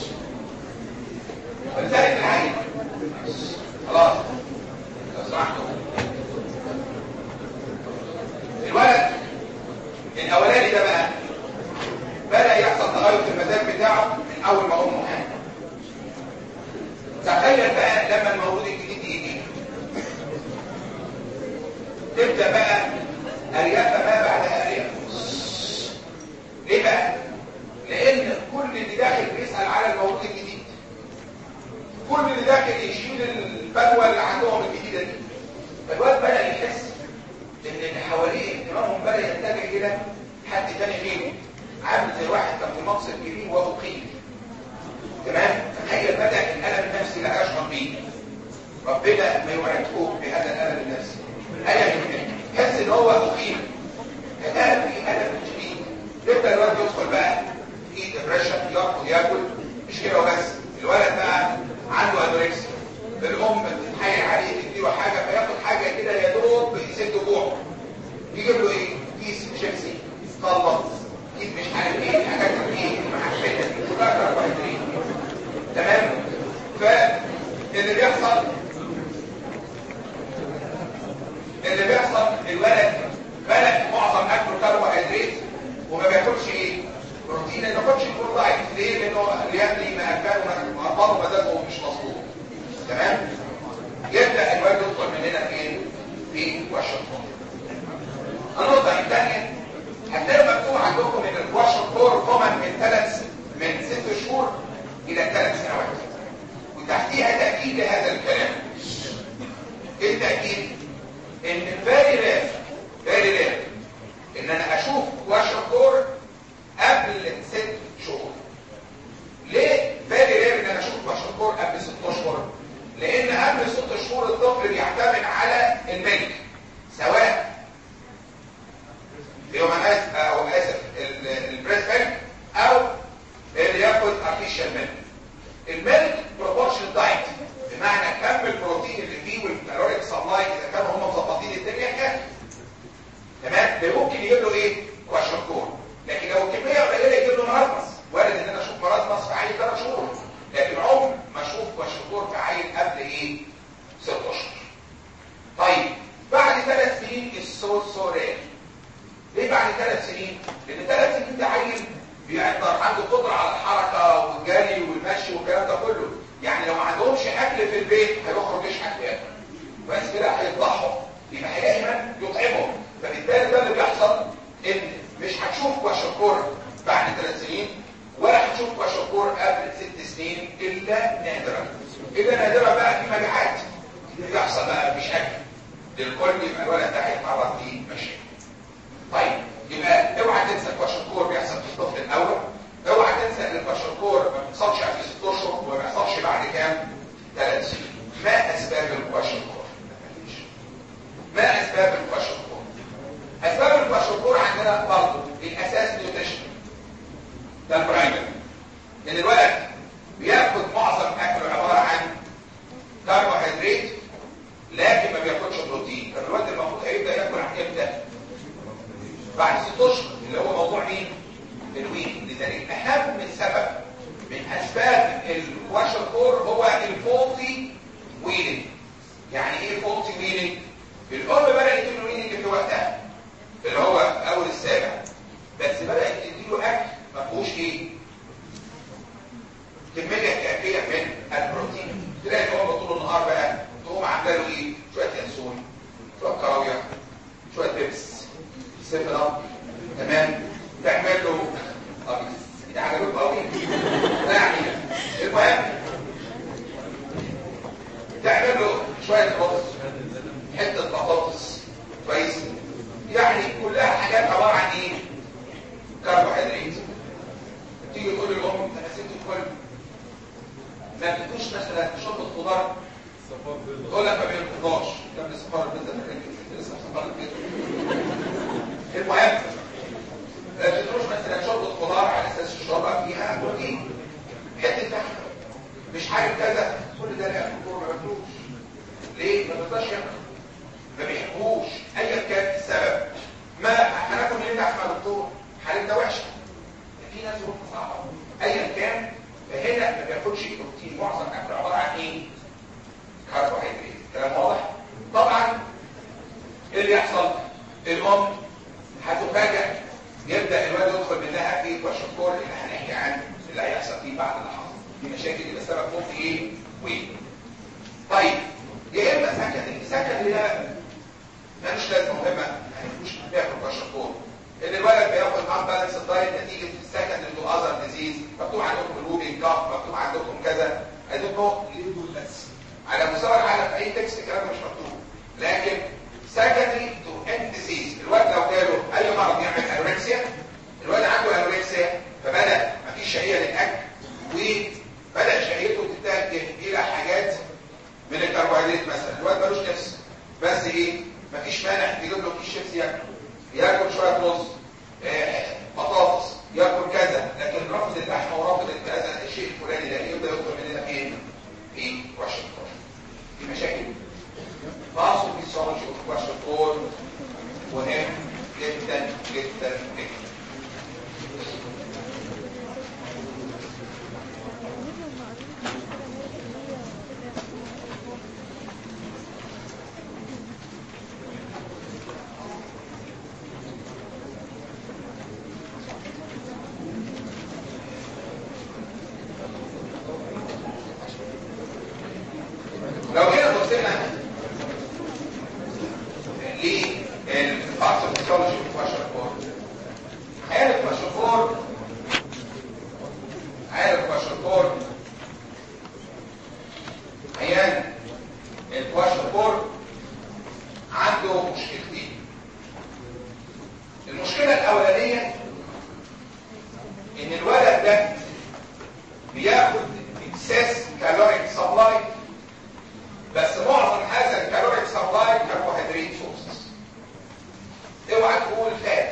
ولذلك العين خلاص لو سمحتوا الولد الاولاني ده بقى بدأ يحصل تغير في المزاج بتاعه من اول ما امه حامل تخيل بقى لما المولود الجديد يجي تبدأ بقى اريافة ما بعدها اريافة ليه بقى؟ لان كل اللي داخل بيسأل على المولود الجديد كل اللي داخل يشيل البلوى اللي عندهم الجديدة دي فالواد بدأ يحس ان اللي حواليه اهتمامهم بدأ يتجه الى حد تاني غيره عامل زي واحد كان في منصب كبير وأقيم تمام تخيل بدأ الألم النفسي لا يشعر به ربنا ما يوعدكم بهذا الألم النفسي ألم يحس ان هو أقيم الألم في ألم شديد يبدأ الولد يدخل بقى في ديبريشن يرفض ياكل مش كده وبس الولد بقى عنده انوركسيا الأم بتتحايل عليه تديله حاجة فياخد حاجة كده يا دوب يسد جوعه يجيب له ايه؟ كيس شيبسي خلص اكيد مش عارف ايه حاجات ايه محفله دي كلها كربوهيدرات تمام فاللي بيحصل اللي بيحصل الولد بلد معظم اكله كربوهيدرات وما بياكلش ايه بروتين ما بياكلش فول دايت ليه لانه ليبني ما كان مقداره مزاجه مش مظبوط تمام يبدا الولد يدخل مننا فين في واشنطن النقطه الثانيه هتلاقوا مكتوب عندكم ان الواشر كور كومن من ثلاث من ست شهور الى ثلاث سنوات وتحتيها تاكيد لهذا الكلام ايه التاكيد ان فاري رير فاري رير ان انا اشوف واشر كور قبل ست شهور ليه فاري رير ان انا اشوف واشر كور قبل ست اشهر لان قبل ست شهور الطفل بيعتمد على الملك سواء يوم اسف او اسف البريس ميلك او اللي ياخد ارتيشال ميلك الميلك بروبورشن دايت بمعنى كم البروتين اللي فيه والكالوريك سبلاي اذا كانوا هم مظبطين الدنيا كده تمام ده ممكن يجيب له ايه كواشنكور لكن لو الكميه قليله يجيب له مرضمس وارد ان انا اشوف مرضمس في عيل ثلاث شهور لكن عمر ما اشوف كواشنكور في عيل قبل ايه ست اشهر طيب بعد ثلاث سنين الصوت سوري ليه بعد ثلاث سنين؟ لان ثلاث سنين ده عيل بيقدر عنده قدره على الحركه والجري والمشي والكلام ده كله يعني لو ما عندهمش اكل في البيت هيخرج يشحت ياكل بس كده هيفضحهم يبقى هيلاقي من يطعمهم فبالتالي ده اللي بيحصل ان مش هتشوف كواشكور بعد ثلاث سنين ولا هتشوف كواشكور قبل ست سنين الا نادرا الا نادرا بقى في مجاعات بيحصل بقى مفيش اكل للكل يبقى الولد ده هيتعرض لمشاكل طيب يبقى اوعى تنسى الكواشنكور بيحصل في الطفل الاول اوعى تنسى ان الكواشنكور ما بيحصلش قبل ست اشهر وما بيحصلش بعد كام؟ ثلاث سنين ما اسباب الكواشنكور؟ ما اسباب الكواشنكور؟ اسباب الكواشنكور عندنا برضه الاساس نيوتريشن ده البرايمري ان الولد بياخد معظم اكله عباره عن كربوهيدرات لكن ما بياخدش بروتين فالولد المفروض هيبدا ياكل عن امتى؟ بعد ست اشهر اللي هو موضوع مين؟ الوين لذلك اهم سبب من الكواشر كور هو الفولتي ويلنج يعني ايه فولتي ويلنج الام بدات تديله ويلنج في وقتها اللي هو اول السابع بس بدات تديله اكل ما فيهوش ايه كميه كافيه من البروتين تلاقي الام طول النهار بقى تقوم عامله له ايه شويه ينسون شويه كراويه شويه بيبس سيفن اب تمام تعمل له ابيض ده عجبك قوي لا يعني المهم تعمل له شويه بطاطس حته بطاطس كويس يعني كلها حاجات عباره عن ايه كربوهيدرات تيجي تقول للام انت نسيت الكل ما بتدوش مثلا شرب الخضار تقول لك ما بيرفضاش كم صفار البيتزا فاكرين لسه صفار البيتزا المهم ما بتدوش مثلا شرب الخضار على اساس الشوربه فيها بروتين حته لحمه مش حاجه كذا كل ده لا الدكتور ما بياكلوش ليه ما بيرضاش ياكل ما بيحبوش ايا كان السبب ما هناكل منين لحمه يا دكتور حالتنا وحشه في ناس ظروفها صعبه ايا كان فهنا ما بياخدش بروتين معظم اكله عباره عن ايه كربوهيدرات كلام واضح طبعا ايه اللي يحصل الام هتفاجئ يبدا الواد يدخل منها في كواشكور اللي هنحكي عنه اللي هيحصل فيه بعد اللي حصل دي مشاكل يبقى سبب موت ايه وين طيب يا اما سكن سكن ده ملوش لازمه مهمه مش بياكل كواشكور ان الولد بياخد ان بالانس دايت نتيجه السكن تو اذر ديزيز مكتوب عندكم الروبين كاف مكتوب عندكم كذا عندكم دول بس على مستوى العالم في اي تكست الكلام ده مش مكتوب لكن سكندري تو اند ديزيز الواد لو جاله اي مرض يعمل انوركسيا الواد عنده انوركسيا فبدا مفيش شهيه للاكل وبدا شهيته تتجه الى حاجات من الكربوهيدرات مثلا الواد ملوش نفس بس ايه مفيش مانع تجيب له كيس شيبسي ياكل ياكل شويه رز آه، بطاطس ياكل كذا لكن رفض اللحمه ورفض كذا الشيء الفلاني ده يبدا يدخل مننا فين؟ في واشنطن في مشاكل باصو في سولوجي اوف واشنطن مهم جدا جدا جدا لو جينا بصينا للباثوفيسيولوجي والكواشكور عارف كواشكور عارف كواشكور عيان الكواشكور عنده مشكلتين المشكلة الأولانية إن الولد ده بياخد اكسس كالوريك سبلاي بس معظم هذا الكالوريك سبلاي كربوهيدرات سورسز اوعى تقول فات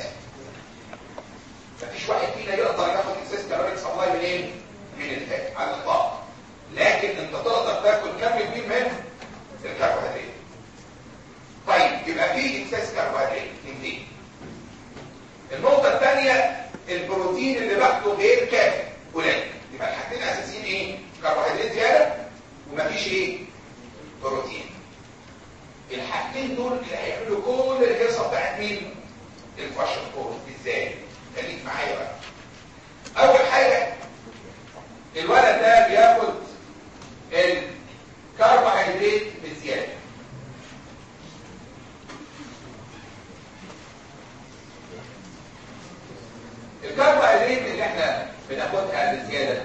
مفيش واحد فينا يقدر ياخد اكسس كالوريك سبلاي منين من الفات على الاطلاق لكن انت تقدر تاكل كم كبير من الكربوهيدرات طيب يبقى في اكسس كربوهيدرات اثنين النقطه الثانيه البروتين اللي باخده غير كافي قليل يبقى الحاجتين الاساسيين ايه كربوهيدرات زياده ومفيش ايه بروتين الحاجتين دول اللي هيعملوا كل الهيصه بتاعت مين الفاشل ازاي خليك معايا بقى اول حاجه الولد ده بياخد الكربوهيدرات بزياده الكربوهيدرات اللي احنا بناخدها بزياده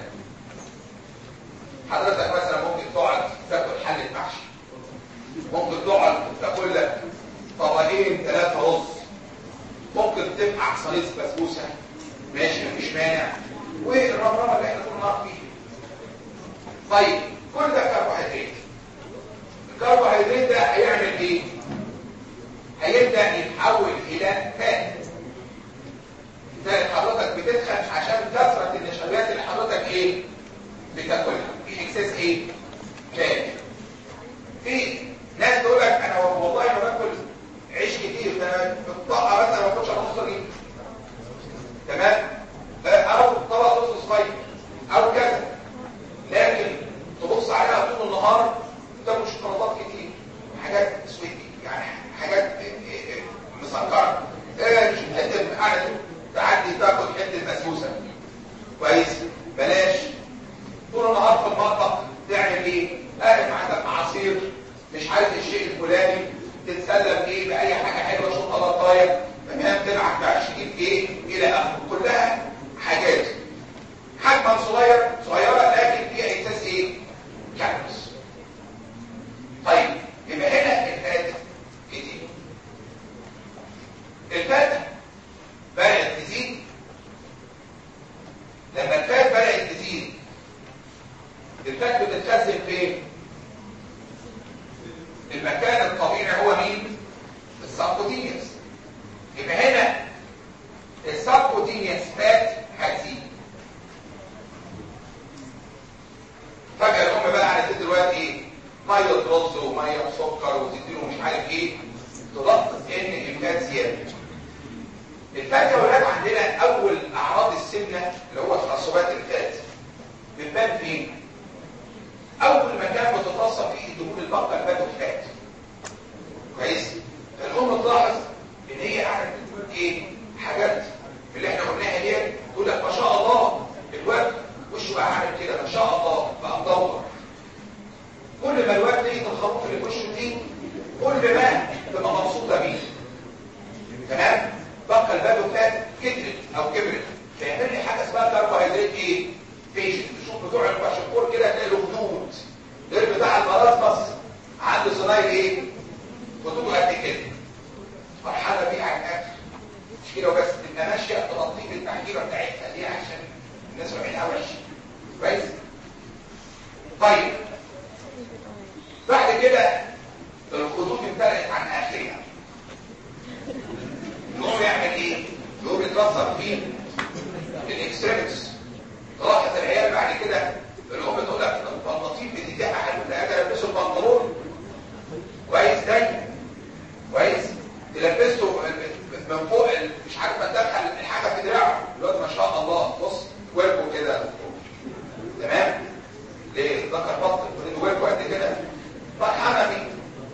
حضرتك مثلا ممكن تقعد تاكل حلة محشي ممكن تقعد تاكل لك طبقين ثلاثة رز ممكن تبقى صينية بسبوسة ماشي مفيش مانع والرمرمة اللي احنا كنا نعرف فيها طيب كل ده كربوهيدرات الكربوهيدرات ده هيعمل ايه؟ هيبدأ يتحول إلى فات لذلك حضرتك بتدخل عشان كثرة النشويات اللي حضرتك ايه؟ بتاكلها في اكسس ايه فات في ناس تقول لك انا والله ما باكل عيش كتير ده الطاقه بس انا ما باكلش نص رغيف تمام او طبق رز صغير او كذا لكن بيتخزن فين المكان الطبيعي هو مين السبكوتينيوس يبقى هنا السبكوتينيوس فات هتزيد فجأة الأم بقى قعدت دلوقتي ايه مية رز ومية وسكر وتديله مش عارف ايه تلطف ان الفات زيادة الفات يا ولاد عندنا أول أعراض السمنة اللي هو ترسبات الفات بتبان فين؟ أول مكان بتتصل فيه دهون البقرة الفات والفات كويس؟ فالأم تلاحظ إن هي قاعدة بتقول إيه؟ حاجات اللي إحنا قلناها دي تقول لك ما شاء الله الواد وشه بقى عامل كده ما شاء الله بقى مدور كل ما الواد لقيت الخروف اللي في وشه دي كل ما تبقى مبسوطه بيه تمام بقى الباب فات كترت او كبرت فيعمل لي حاجه اسمها كربوهيدرات ايه فيشن تشوف بتوع الكشكور كده تلاقي له خدود غير بتاع المرض عنده صنايع ايه خدوده قد كده فرحانه بيه على الاكل مش كده وبس تبقى ماشيه تغطيه بالتحجيره بتاعتها دي عشان الناس عينها وحشه كويس طيب بعد كده الخطوط امتلأت عن اخرها يقوم يعمل ايه يقوم يترصد في الاكستريمتس تلاحظ العيال بعد كده الام تقول لك البناطيل بتتيح حلو لا اجي البسه البنطلون كويس دايما كويس تلبسه من فوق مش عارف ادخل الحاجه في دراعه الواد ما شاء الله بص وجهه كده تمام ليه ذكر بطن وجهه قد كده فرحانه بيه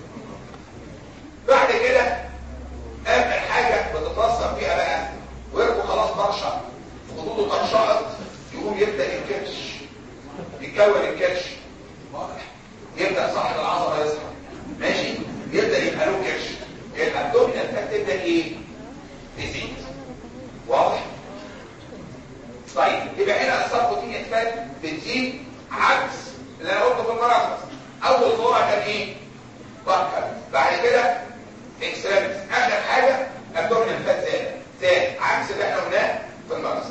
بعد كده اخر حاجه بتتوصل فيها بقى وجهه خلاص طرشه خدوده طرشقت يقوم يبدا الكرش يتكون الكرش واضح يبدا صاحب العضله يظهر ماشي يبدا يبقى له كرش الابدومينال فات تبدا ايه تزيد واضح طيب يبقى هنا السبكوتينيا فات بتزيد عكس اللي انا قلته في المرض اول صوره كان ايه بكر بعد كده اكستريمز اخر حاجه ابدومينال فات زاد زاد عكس اللي احنا قلناه في المرض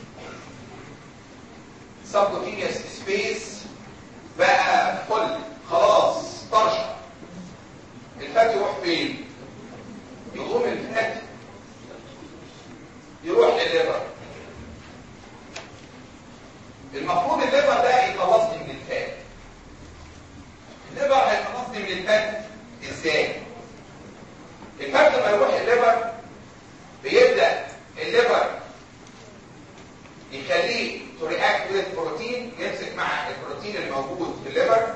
سبكوتينيوس سبيس بقى فل خلاص طرشه الفات يروح فين يقوم الفات يروح للليفر المفروض الليفر ده يخلصني من الفات الليفر هيخلصني من الفات ازاي الفات لما يروح الليفر بيبدا الليفر يخليه تو رياكت وذ بروتين يمسك مع البروتين اللي موجود في الليفر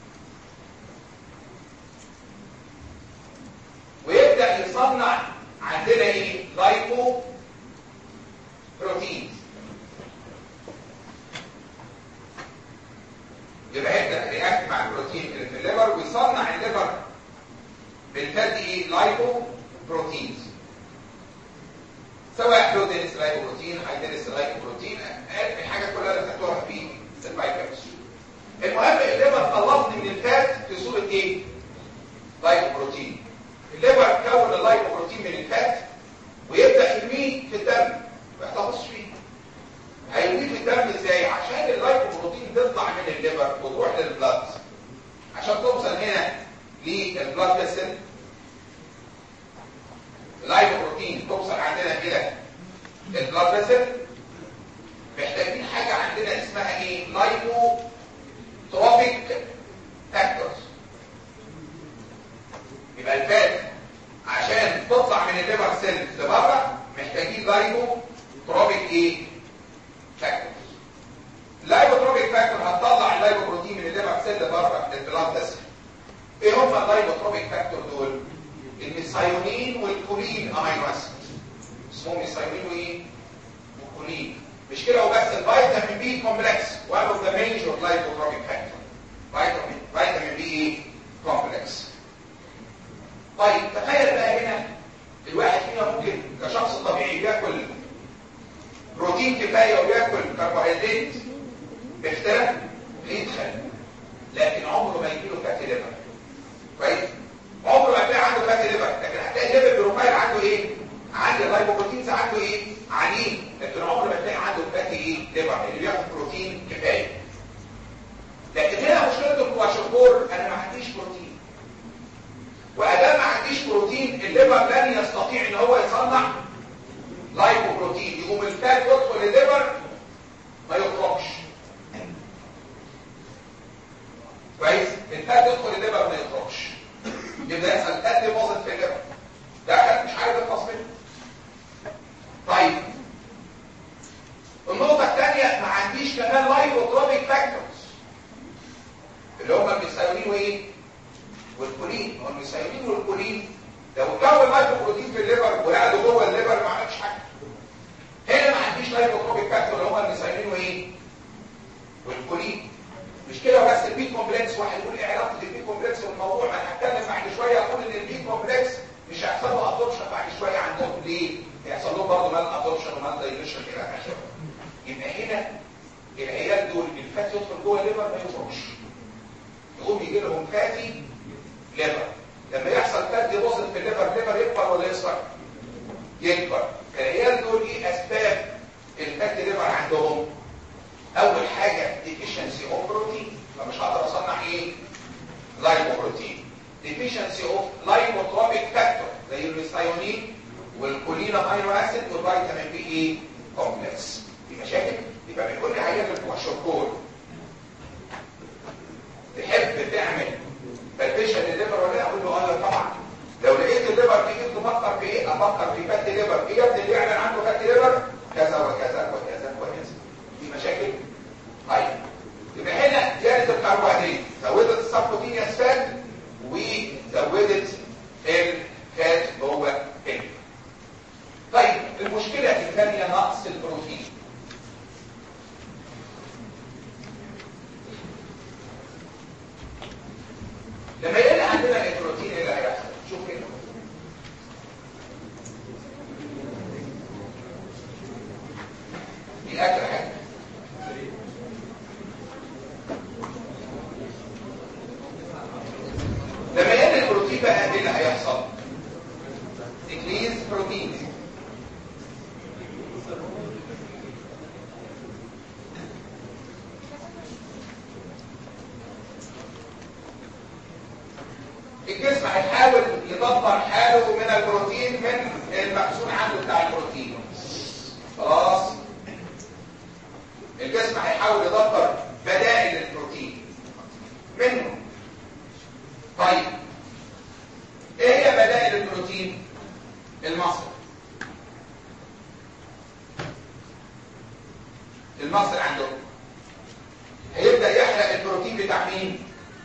ويبدا يصنع عندنا ايه لايبو بروتين يبقى يبدا رياكت مع البروتين اللي في الليفر ويصنع الليفر بالفات ايه لايبو بروتينز سواء بروتينس لايبو بروتين هيدرس لايبو بروتين الحاجه كلها اللي خدتوها في البايكابس المهم الليفر خلصني من الفات في صوره ايه لايبو بروتين الليفر كون اللايبو بروتين من الفات ويبدا يرميه في الدم ما يحتفظش فيه هيرميه في الدم ازاي عشان اللايبو بروتين تطلع من الليفر وتروح للبلاد عشان توصل هنا للبلاد فيسل اللايبو بروتين توصل عندنا الى البلاد فيسل محتاجين حاجه عندنا اسمها ايه لايبو تروفيك فاكتورز يبقى الفات عشان تطلع من الليفر سيل لبره محتاجين لايبو تروبيك ايه فاكتورز اللايبوتروبيك فاكتور هتطلع اللايبوبروتين من الليفر سيل لبره للبلاد فيسل ايه هم اللايبوتروبيك فاكتور دول الميثايونين والكولين امينو اسيد اسمهم ميثايونين وايه وكولين مش كده وبس الفيتامين بي كومبلكس one of the major lipotropic factor فيتامين فيتامين بي ايه كومبلكس طيب تخيل بقى هنا الواحد فينا ممكن كشخص طبيعي بياكل بروتين كفايه وبياكل كربوهيدرات باختلاف يدخل لكن عمره ما يجيله فاتي ليفر كويس عمره ما هتلاقي عنده فاتي ليفر لكن هتلاقي الليفر بروفايل عنده ايه عند اللايبوبروتينز عنده ايه عاليين لكن عمره ما تلاقي عنده فاتي ايه ليفر اللي بياخد بروتين كفايه لكن هنا مشكلته كويس الفات يدخل الليفر ما يخرجش يبدا يحصل فات ديبوزيت في الليفر ده كان مش عارف يخلص منه طيب النقطة الثانية ما عنديش كمان لايبوتروبيك فاكتورز اللي هم الميثايونين وايه؟ والكولين هو الميثايونين والكولين لو كون لايبوبروتين في الليفر وقعدوا جوه الليفر ما عملش حاجة هنا ما عنديش لايبوتروبيك فاكتور اللي هم الميثايونين وايه؟ والكولين مش كده بس البي كومبلكس واحد يقول ايه علاقه البي كومبلكس والموضوع ما انا هتكلم بعد شويه اقول ان البي كومبلكس مش هيحصل له ادوبشن بعد شويه عندهم ليه؟ هيحصل لهم برضه مال ادوبشن ومال دايليشن الى اخره يبقى هنا العيال دول الفات يدخل جوه الليفر ما يخرجش يقوم يجي لهم فاتي ليفر لما يحصل فات ديبوزيت في الليفر الليفر يكبر ولا يصغر؟ يكبر العيال دول ايه اسباب الفات ليفر عندهم؟ اول حاجه deficiency of protein فمش هقدر اصنع ايه لايبوبروتين deficiency of lipotropic factor زي الميثايونين والكولين امينو اسيد والفيتامين بي اي كومبلكس دي مشاكل يبقى من كل عيان بتوع شكور تحب تعمل بالبيشن الليفر ولا لا اقول له اه طبعا لو لقيت الليفر تيجي تفكر في ايه افكر في فات ليفر ايه يا ابني اللي يعلن عنده فات ليفر كذا وكذا وكذا وكذا دي مشاكل طيب يبقى هنا زياده الكربوهيدرات زودت السبروتينيوس فات وزودت الفات جوه الكبد طيب المشكله الثانيه نقص البروتين لما يقل عندنا البروتين ايه اللي هيحصل شوف هنا دي اخر حاجه لما يقل البروتين بقى ايه اللي هيحصل decrease بروتين الجسم هيحاول يدبر حاله من البروتين من المخزون عنده بتاع البروتين خلاص الجسم هيحاول يدبر بدائل البروتين منه طيب ايه هي بدائل البروتين المصل المصل عندهم هيبدا يحرق البروتين بتاع مين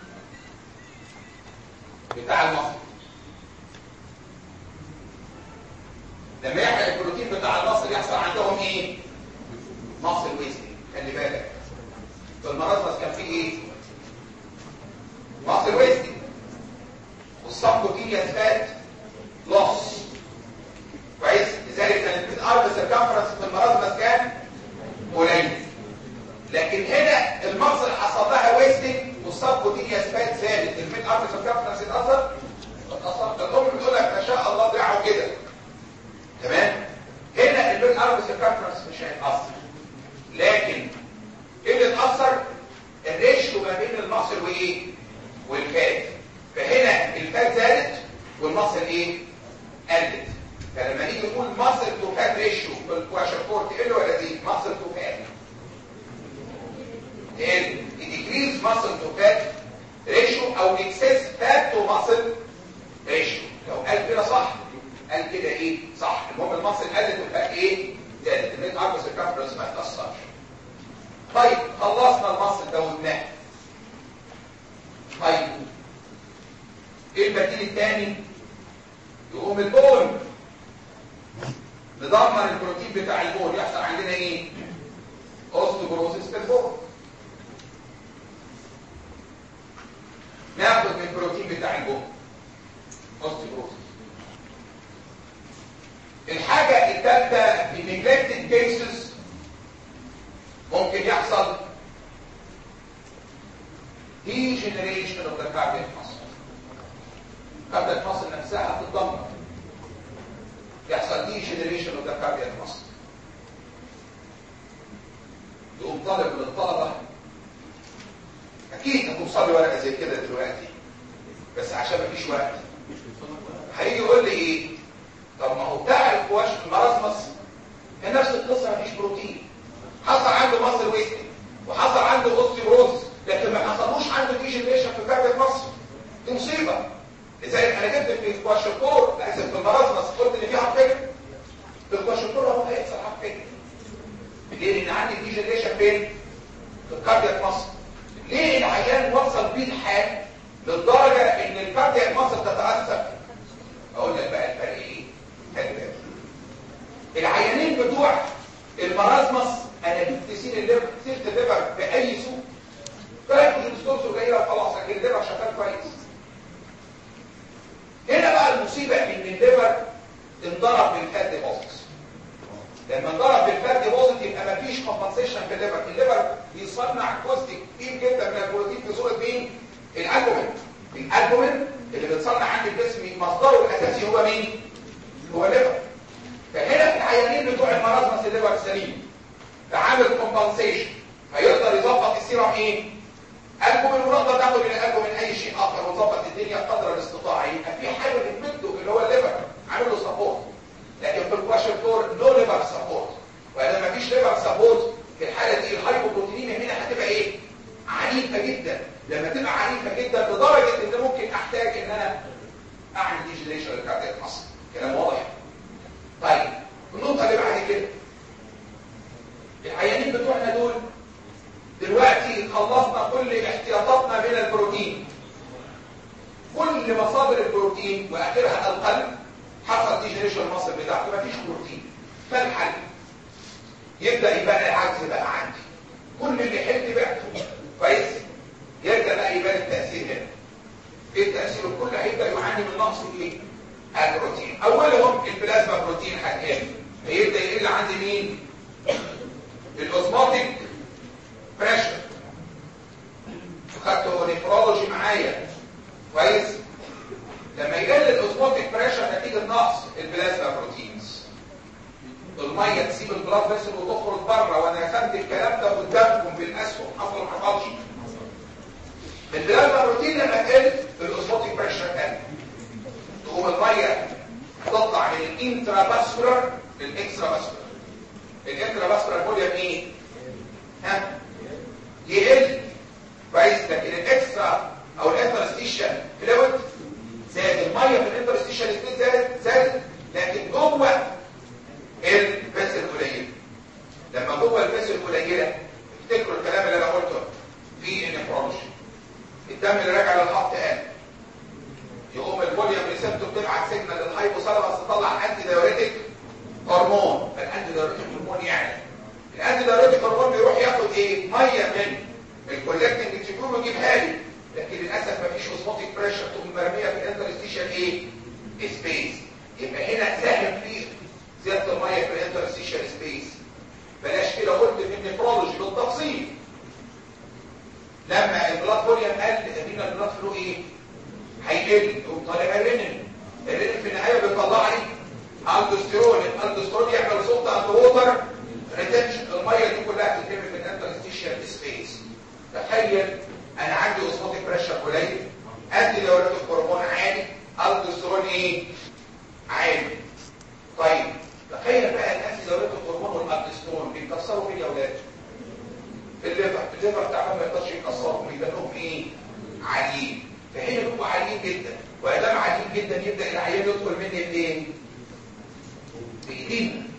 بتاع المصل لما يحرق البروتين بتاع المصل يحصل عندهم ايه مصل ويزني خلي بالك في المرض كان فيه ايه مصل ويزني والسبكوتينيوس فات لوس كويس لذلك كانت الارض سيركمفرنس في المرض كان قليل لكن هنا المصل حصل لها ويستنج والسبكوتينيوس فات زادت الميد ارض سيركمفرنس اتاثر اتاثر الام بتقول لك ما شاء الله دراعه كده تمام هنا الميد ارض سيركمفرنس مش هيتاثر لكن ايه اللي اتاثر الريشيو ما بين المصل وايه والفات فهنا الفات زادت والمصل ايه قلت فلما نيجي نقول مصل تو فات ريشيو في الكواشفور تقل ولا تزيد مصل تو فات تقل ديكريز مصل تو فات ريشيو او اكسس فات تو مصل ريشيو لو قال كده صح قال كده ايه صح المهم المصل قلت والفات ايه زادت الميت اربس الكامبرس ما يتاثرش طيب خلصنا المصل ده وبناه طيب ايه البديل الثاني يقوم البون ندمر البروتين بتاع البون يحصل عندنا ايه اوستوبروسيس في البون ناخد من البروتين بتاع البون اوستوبروسيس الحاجة الثالثة في neglected cases ممكن يحصل degeneration of the cardiac muscle cardiac muscle نفسها هتتدمر يحصل degeneration of the cardiac muscle يقوم طالب من الطلبة أكيد هتوصل لي ورقة زي كده دلوقتي بس عشان مفيش وقت هيجي يقول لي إيه طب ما هو بتاع الكواش المرازمس هي نفس القصة مفيش بروتين حصل عنده مصل ويستنج وحصل عنده اوستيبروز لكن ما حصلوش عنده ديجنريشن في مصيبه لذلك انا جبت في الكواشيكور لازم في المرازمس قلت ان في هارت فيلير في الكواشيكور هو هيحصل هارت فيلير ليه لان عندي ديجنريشن فين في الكاردياك مصر ليه العيان وصل بيه الحال للدرجه ان الكاردياك مصر تتاثر اقول لك بقى الفرق ايه خلي بالك العيانين بتوع المرازمس انا جبت سين الليفر سيره الليفر باي سوق طلعت الدكتور قليله وخلاص لكن الليفر شغال كويس هنا بقى المصيبه ان الليفر انضرب بالفات بوزيتيف لما انضرب بالفات بوزيتيف يبقى مفيش كومبنسيشن في الليفر الليفر بيصنع جزء كبير جدا من البروتين في صوره مين الالبومين الالبومين اللي بيتصنع عند الجسم مصدره الاساسي هو مين هو الليفر فهنا العيانين بتوع المرازمس الليفر سليم فعامل كومبنسيشن هيقدر يظبط السيرم ايه البومين ونقدر ناخد من الالبومين اي شيء اخر ونظبط الدنيا قدر الاستطاعه يبقى في حاجه بتمده اللي هو الليفر عامل له سبورت لكن في الكواشنتور نو ليفر سبورت واذا ما فيش ليفر سبورت في الحاله دي الهايبوبروتينيميا هنا هتبقى ايه عنيفه جدا لما تبقى عنيفه جدا لدرجه ان ممكن احتاج ان انا اعمل ديجليشن للكاردياك مصر كلام واضح طيب النقطه اللي بعد كده العيانين بتوعنا دول دلوقتي خلصنا كل احتياطاتنا من البروتين كل مصادر البروتين واخرها القلب حصل ديجنريشن المصل بتاعته مفيش بروتين ما الحل يبدا يبقى العجز بقى عندي كل اللي حلت بعته كويس يبدا بقى يبان التاثير هنا ايه التاثير الكل هيبدا يعاني من نقص ايه البروتين اولهم البلازما بروتين هتقل هيبدا يقل عندي مين الاوزماتيك بريشر خدته نيفرولوجي معايا كويس لما يقل الاوزموتيك بريشر نتيجه نقص البلازما بروتينز الميه تسيب البلاد فيسل وتخرج بره وانا رسمت الكلام ده قدامكم بالاسهم حصل ما حصلش البلازما بروتين لما تقل الاوزموتيك بريشر قل تقوم الميه تطلع من الانترا باسكولار للاكسترا باسكولار الانترا باسكولار فوليوم ايه ها يقل كويس لكن الاكسترا او الانترستيشن فلويد زاد الميه في الانترستيشن سبيد زادت زادت لكن جوه الفيسل قليل لما جوه الفيسل قليله افتكروا الكلام اللي انا قلته في النفرولوجي الدم اللي راجع للخط قل يقوم الفوليوم ريسبتور تبعت سيجنال للهايبوثالاموس تطلع انتي دايوريتك هرمون فالانتي دايوريتك هرمون يعني الانتي دايوريتك هرمون بيروح ياخد ايه ميه من الكولكتنج تيوب ويجيبها لي لكن للاسف مفيش اوزموتيك بريشر تقوم مرميه في الانترستيشن ايه سبيس يبقى هنا ساهم في زياده الميه في الانترستيشن سبيس بلاش كده قلت في النفرولوجي بالتفصيل لما البلاد فوليوم قل ادينا البلاد فلو ايه هيقل يقوم طالع الرينين الرينين في النهايه بيطلع لي الدوستيرون الدوستيرون يعمل صوت اند ووتر ريتنشن الميه دي كلها بتتم في الانترستيشن سبيس تخيل انا عندي اوزموتيك بريشر قليل ادي دورات الهرمون عالي الدوستيرون ايه عالي طيب تخيل بقى الانتي دورات الهرمون والالدوستيرون بيتكسروا فين يا اولاد في الليفر الليفر بتاعهم ما يقدرش يكسرهم يبقى لهم ايه عاليين فهنا بيبقوا عاليين جدا وادام عاليين جدا يبدا العيان يدخل مني منين بايدينا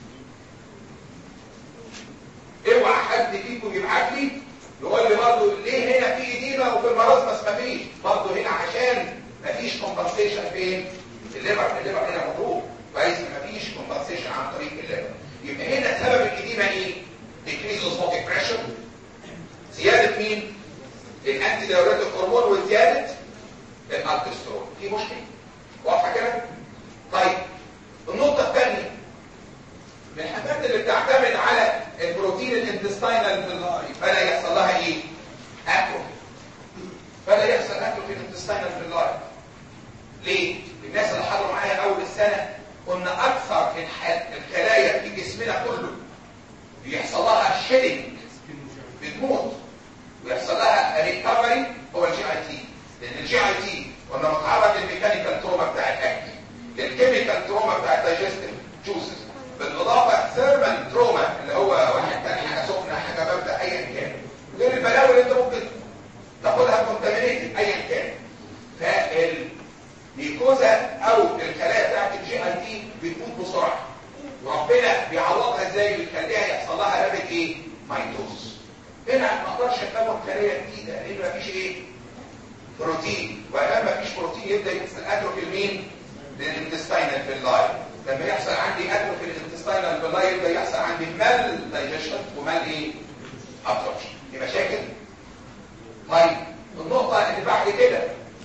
اوعى حد فيكم يبعت لي يقول لي برضه ليه هنا في ايدينا وفي المرازمس مفيش برضه هنا عشان مفيش كومبنسيشن فين الليفر الليفر هنا مضروب كويس مفيش كومبنسيشن عن طريق الليفر يبقى هنا سبب الاديمه ايه decrease osmotic pressure زياده مين الانتي دايوريتيك هرمون وزياده الالدوستيرون في مشكله واضحه كده طيب النقطه الثانيه من الحاجات اللي بتعتمد على البروتين الانتستينال بدا يحصل لها ايه اتروفي بدا يحصل اتروفي الانتستينال في اللايف ليه الناس اللي حضروا معايا اول السنه قلنا اكثر الخلايا في جسمنا كله بيحصل لها شيدنج بتموت ويحصل لها ريكفري هو الجي اي تي لان الجي اي تي كنا متعرض للميكانيكال تروما بتاع الاكل للكيميكال تروما بتاع الدايجستيف جوزز بالاضافه ثيرمال تروما اللي هو واحد تاني حاجه سخنه حاجه بارده ايا كان غير البلاوي اللي انت ممكن تاخدها كونتامينيتد ايا كان جديده لان مفيش ايه بروتين ولما مفيش بروتين يبدا يحصل اتروفي لمين للانتستينال باللاي لما يحصل عندي اتروفي للانتستينال باللاي يبدا يحصل عندي مال دايجيشن ومال ايه ابسوربشن دي مشاكل طيب النقطه اللي بعد كده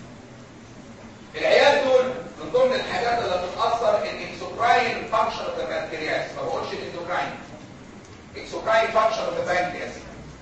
العيال دول من ضمن الحاجات اللي بتتاثر الاكسوكراين فانكشن اوف ذا بانكرياس ما بقولش الاكسوكراين اكسوكراين فانكشن اوف ذا بانكرياس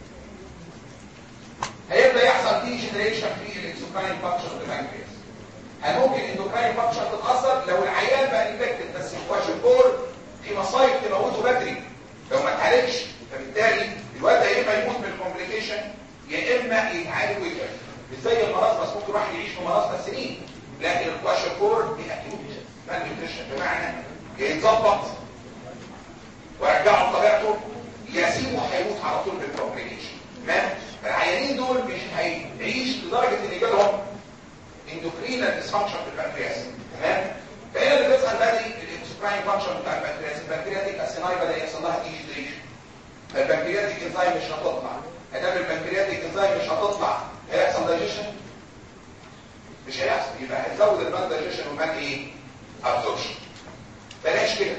هيبدا يحصل دي جنريشن في الاكسوكراين فانكشن اوف ذا بانكرياس هل ممكن الاندوكراين فانكشن تتاثر لو العيان بقى انفكتد بس الكواشيكور في مصايب تموته بدري لو ما اتعالجش فبالتالي الواد ده يا اما يموت من الكومبليكيشن يا اما يتعالج ويتعالج مش زي المرض بس ممكن واحد يعيش في مرض سنين لكن الكواشيكور دي اكيوت مان نيوتريشن بمعنى يتظبط ويرجعه لطبيعته يسيبه هيموت على طول بالكومبليكيشن تمام العيانين دول مش هيعيش لدرجه ان يجيلهم اندوكرينال ديسفانكشن في البنكرياس تمام فهنا اللي بيحصل بدري الاكسبراين فانكشن بتاع البنكرياس البنكرياتيك اسيناي بدا يحصل لها ديجيتريشن البنكرياتيك انزيم مش هتطلع ادام البنكرياتيك انزيم مش هتطلع هيحصل دايجيشن مش هيحصل يبقى هتزود المال دايجيشن والمال ايه ابزوربشن بلاش كده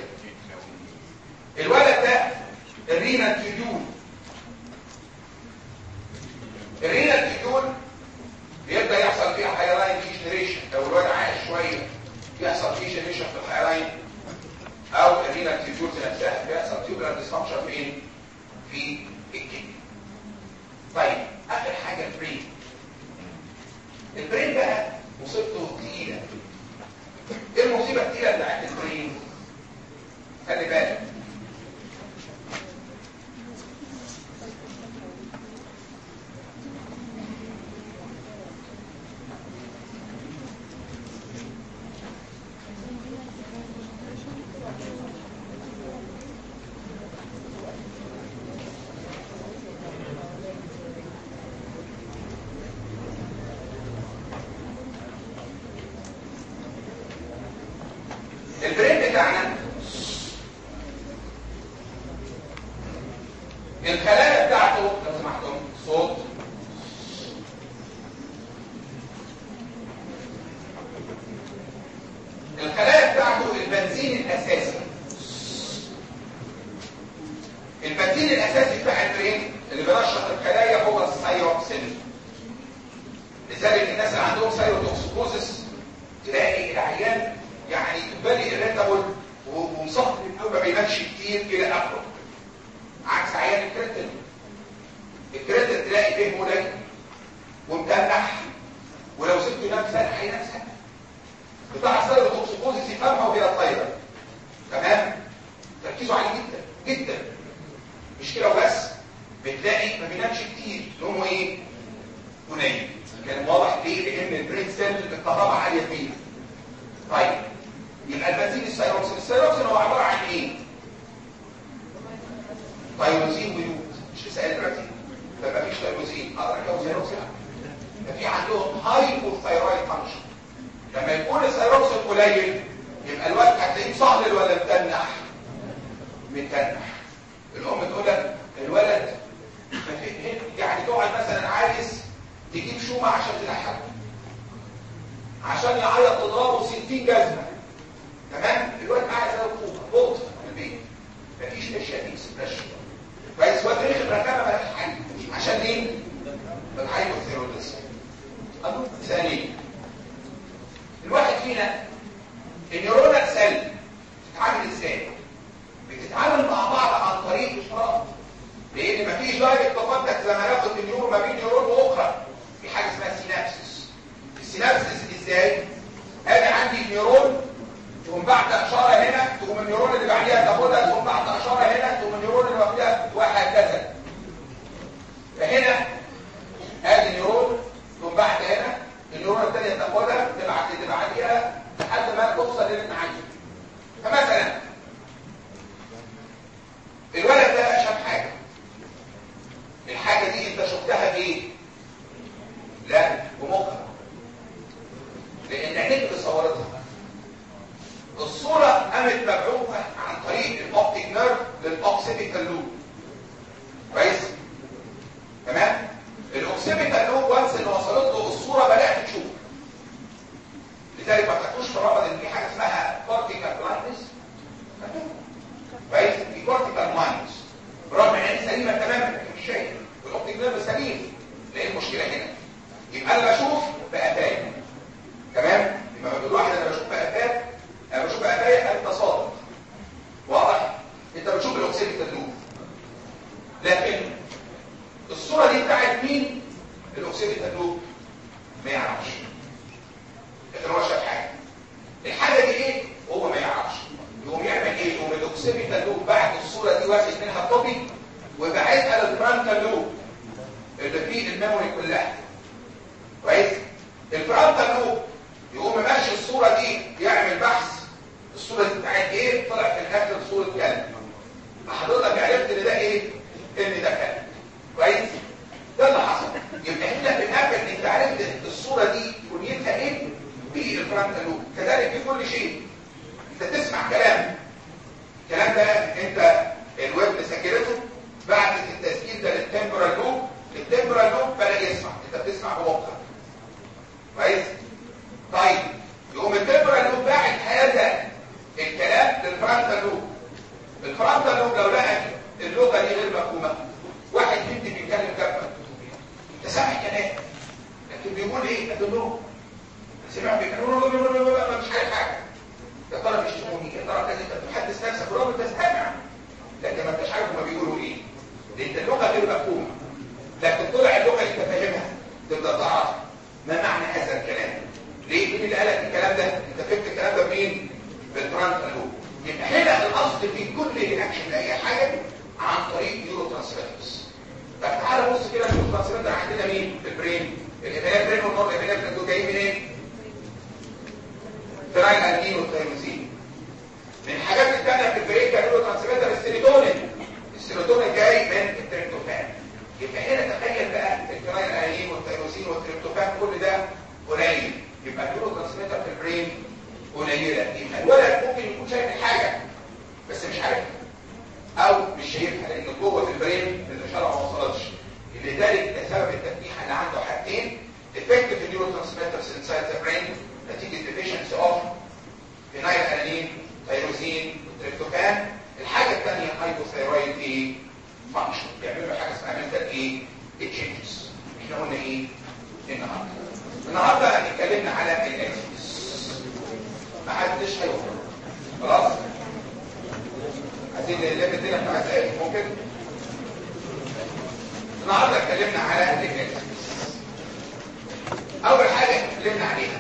الولد ده الرينال تيودول الرينال تيودول بيبدا يحصل فيها هايلاين ديجنريشن لو الواد عايش شويه يحصل فيه جنريشن في الهايلاين او الرينال تيودولز نفسها بيحصل تيوبولار ديسفانكشن فين في الكدني طيب اخر حاجه البرين البرين بقى مصيبته تقيله ايه المصيبه التقيله بتاعت البرين خلي بالك البرين بتاعنا الخلايا بتاعته لو سمحتم صوت الخلايا بتاعته البنزين الاساسي البنزين الاساسي بتاع البرين اللي بينشط الخلايا هو السيروكسين لذلك الناس اللي عندهم سيروتوكسيكوزس تلاقي العيان يعني بالي الريتابل ومصفر النوم ما بينامش كتير الى اخره عكس عيان الكريتين الكريتين تلاقي فيه قليل ومتنح ولو سبته ينام سنه هينام سنه بتاع السيروتوكسيكوزس يفهمها وهي طايره تمام تركيزه عالي جدا جدا مش كده وبس بتلاقي ما بينامش كتير نومه ايه قليل كان واضح ليه لان البرين سيل الكهرباء عاليه فيه طيب يبقى البنزين السيروكسين السيروكسين هو عباره عن ايه تايروزين ويود مش لسه قايل دلوقتي فما فيش تايروزين اقدر اكون سيروكسين ففي عندهم هايبوثايرويد فانكشن لما يكون السيروكسين قليل يبقى الوقت هتلاقيه صهلل ولا متنح متنح الام تقول لك الولد يعني تقعد مثلا عايز تجيب شومه عشان تلحقه عشان يعيط تضربه 60 جزمه تمام الواد قاعد زي الطوبه بوط في البيت مفيش اشياء دي سبريشن كويس واد رخم ركبه مالهاش حل عشان ايه؟ الهايبوثيروديزم النقطه الثانيه الواحد فينا النيورونال سيل بتتعامل ازاي؟ بتتعامل مع بعض عن طريق اشتراك لان مفيش دايركت كونتاكت لما ياخد النيورون ما بين نيورون واخرى في حاجه اسمها سينابسس السينابسس ازاي؟ ادي عندي نيورون تقوم بعد اشاره هنا تقوم النيورون اللي بعديها تاخدها تقوم بعد اشاره هنا تقوم النيورون اللي بعديها وهكذا فهنا ادي نيورون تقوم بعد هنا النيورون الثانيه تاخدها تبعت اللي بعديها لحد ما توصل للي انت عايزه الاوكسيبيتال لوب وانس اللي وصلت له الصوره بدات تشوف لذلك ما تاخدوش في الرابط ان في حاجه اسمها كورتيكال بلايندنس كويس في كورتيكال مايندز برغم ان هي سليمه تماما لكن مش شايف والاوبتيك نيرف سليم ليه المشكله هنا يبقى انا بشوف بقفايا تمام يبقى بقول واحد انا بشوف بقفايا انا بشوف بقفايا انت صادق واضح انت بتشوف الاوكسيبيتال لوب لكن الصوره دي بتاعت مين الاوكسيبيتال لوب ما يعرفش لكن هو شاف حاجه الحاجه دي ايه هو ما يعرفش يقوم يعمل ايه يقوم الاوكسيبيتال لوب بعد الصوره دي واخد منها كوبي وبعتها للفرونتال لوب اللي فيه الميموري كلها كويس الفرونتال لوب يقوم ماشي الصوره دي يعمل بحث الصوره دي بتاعت ايه طلع في الاخر صوره كلب حضرتك عرفت ان ده ايه ان ده كلب كويس ده اللي حصل يبقى احنا في الاخر انت عرفت الصوره دي كنيتها ايه في الفرونتال لوب كذلك في كل شيء انت تسمع كلام الكلام ده انت الويب سجلته بعد التسجيل ده للتمبرال لوب التمبرال لوب بدا يسمع انت بتسمع بمخك كويس طيب يقوم التمبرال لوب باعت هذا الكلام للفرونتال لوب الفرونتال لوب لو لقى اللغه دي غير مفهومه واحد بنت بيتكلم كفه انت سامع كلام لكن بيقول ايه ادلوه سمع بيتكلم مش عارف حاجه يا ترى بيشتموني يا ترى كذا انت بتحدث نفسك ولو انت سامع لكن ما انتش عارف هما بيقولوا ايه لان اللغه غير مفهومه لكن طلع اللغه اللي انت فاهمها تبدا تعرف ما معنى هذا الكلام ليه مين اللي قال لك الكلام ده انت فهمت الكلام ده منين بالفرونتال لوب يبقى هنا الاصل في كل رياكشن لاي حاجه عن طريق نيورو ترانسميترز طب تعالى بص كده النيورو ترانسميتر عندنا مين في البرين الابنيه برين والنور الابنيه دول جايين منين فرايل الدين والتيروزين من الحاجات الثانيه في البرين كانوا ترانسميتر السيروتونين السيروتونين جاي من التريبتوفان يبقى هنا تخيل بقى الفرايل الدين والتيروزين والتريبتوفان كل ده قليل يبقى النيورو ترانسميتر في البرين قليله يبقى الولد ممكن يكون شايف الحاجه بس مش عارفها او مش شايفها لان جوه في البرين الاشاره ما وصلتش لذلك ده سبب التفتيح اللي عنده حاجتين effective neurotransmitters inside the brain نتيجه deficiency of phenyl alanine تيروزين تريبتوفان الحاجه الثانيه هايبوثايرويد ايه فانكشن بيعملوا حاجه اسمها منتال ايه تشينجز احنا قلنا ايه النهارده النهارده اتكلمنا على الاكسس ما حدش هيوصل خلاص عايزين نلم الدنيا في خمس دقايق ممكن النهارده اتكلمنا على الاكسس اول حاجه اتكلمنا عليها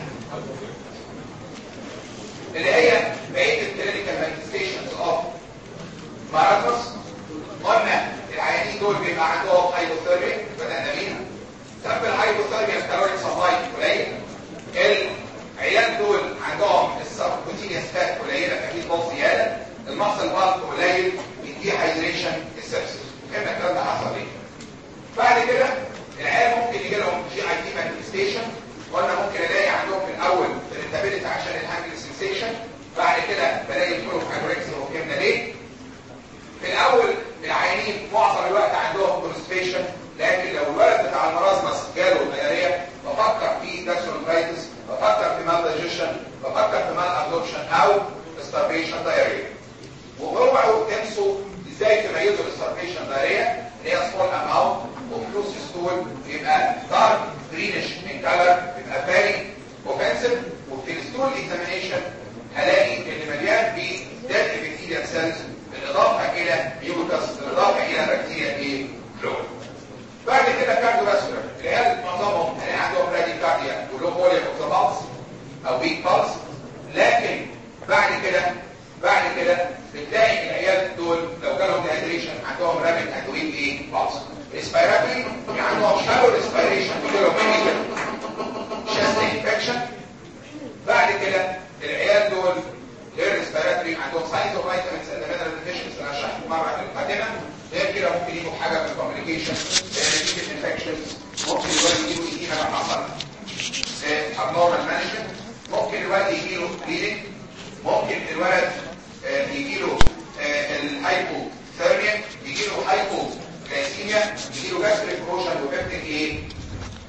اللي هي بقيه الكلينيكال مانيفستيشنز اوف ماراثونز قلنا العيانين دول بيبقى عندهم هايبوثيرميا بدانا بيها سبب الهايبوثيرميا الكالوريك سبلاي قليل العيال دول عندهم السبكوتينيوس فات قليله فاكيد بوز زياده المصل بالك قليل الدي هايدريشن السبسس فهمنا الكلام ده حصل ليه بعد كده العيال ممكن يجي لهم جي اي تي مانيفستيشن قلنا ممكن الاقي عندهم في الاول irritability عشان الهانجل سنسيشن بعد كده بلاقي يدخلوا في انوركسيا وفهمنا ليه في الاول العيانين معظم الوقت عندهم كونستيشن لكن لو الولد بتاع المرازمس جاله ملاريا بفكر في جاسترونترايتس بفكر في مال دايجيشن بفكر في مال ابزوربشن او ستارفيشن دايريا واوعوا تنسوا ازاي تميزوا الستارفيشن دايريا اللي هي سمول اماونت وفلوس ستول بيبقى دارك جرينش ان كلر بيبقى فيري اوفنسيف وفي الستول اكزامينيشن هلاقي اللي مليان بديد ابيثيليال سيلز بالاضافه الى ميوكس بالاضافه الى بكتيريا ايه فلويد بعد كده كارديو فاسكولار العيال معظمهم هلاقي عندهم رادي كارديا ولو فوليوم اوف ذا بالس او ويك بالس لكن بعد كده بعد كده بتلاقي العيال دول لو جالهم ديهايدريشن عندهم رابط ادويه ايه بالس ريسبيراتوري عندهم شالو ريسبيريشن ويجيلهم شاست انفكشن بعد كده العيال دول غير ريسبيراتوري عندهم ساينز اوف فيتامينز اند مينرال ديفيشنسي انا شرحت مره في القادمه غير كده ممكن يجوا حاجه من الكوميونيكيشن نتيجه انفكشنز ممكن الواد يجيله ايدينا لما حصل ابنورمال مانجمنت ممكن الواد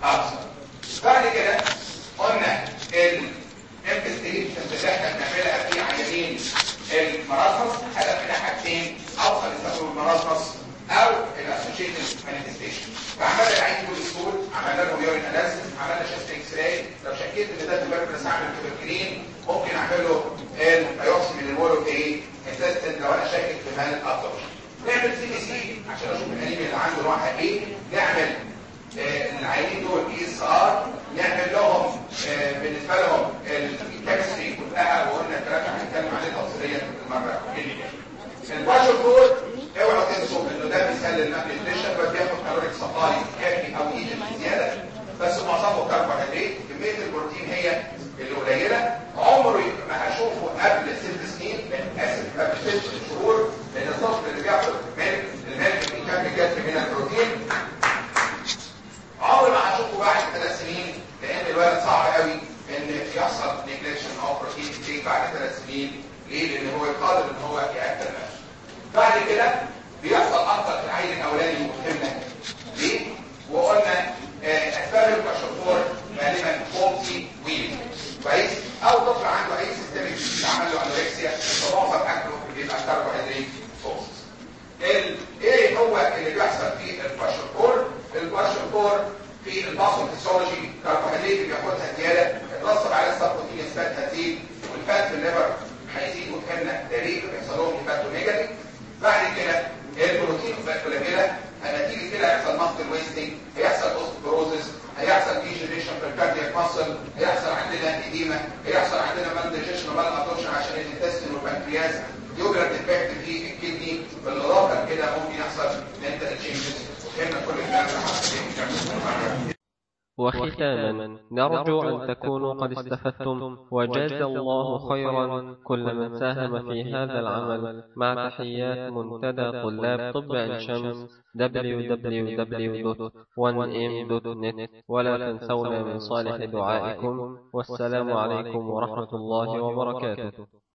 أبصر بعد كده قلنا الانفستيجيشن اللي احنا بنعملها في عيانين المرضمس هدف منها حاجتين اوصل لسبب المرضمس او الاسوشيتد مانيفستيشن فعملنا العين كل سكول عملنا له يورين اناليسيس عملنا شيست اكس راي لو شكيت ان ده تبركلس اعمل تبركلين ممكن اعمل له البيوبسي من الولو ايه انتستن لو انا شاكك في مال الابطش نعمل سي بي سي عشان اشوف الانيميا اللي عنده نوعها ايه نعمل آه العينين دول بي اس ار نعمل لهم آه بالنسبه لهم الكيمستري كلها وقلنا الكلام اللي هنتكلم عليه تفصيليا المره اللي جايه الباشر كود اوعوا تنسوا انه ده مثال للمالنيوتريشن بس بياخد كالوريك سبلاي كافي او يجي زياده بس معظمه كربوهيدرات كميه البروتين هي اللي قليله عمري ما هشوفه قبل ست سنين اسف قبل ست شهور لان الطفل اللي بياخد من الملك في كام جت من البروتين عمري ما هشوفه بعد ثلاث سنين لان الولد صعب قوي ان يحصل نيجليكشن او بروتين انتيك بعد ثلاث سنين ليه؟ لان هو قادر ان هو ياكل نفسه بعد كده بيحصل اكتر في العين الاولاني وفهمنا ليه؟ وقلنا اسباب الكشفور غالبا فولتي ويل كويس؟ او طفل عنده اي سيستميك عمل له انوركسيا فمعظم اكله بيبقى كربوهيدرات فوكس. ايه هو اللي بيحصل في الكشفور؟ الكشفور في الباصو فيسيولوجي كربوهيدرات اللي بياخدها زياده يترسب على السبروتين سبات هتزيد والفات في الليفر هيزيد وفهمنا ده ليه بيحصل لهم هيباتوميجالي بعد كده البروتين بقت قليله نتيجه كده هيحصل ماسل ويستنج هيحصل اوستيبروزس هيحصل ديجنريشن في الكاردياك ماسل هيحصل عندنا اديمه هيحصل عندنا مال ديجيشن ومال ابسوربشن عشان الانتستين والبنكرياس يوجد ديفكت في الكدني بالاضافه كده ممكن يحصل منتال تشينجز وفهمنا كل الكلام ده حصل وختاما نرجو أن تكونوا قد استفدتم وجاز الله خيرا كل من ساهم في هذا العمل مع تحيات منتدى طلاب طب عين شمس www.1m.net ولا تنسونا من صالح دعائكم والسلام عليكم ورحمة الله وبركاته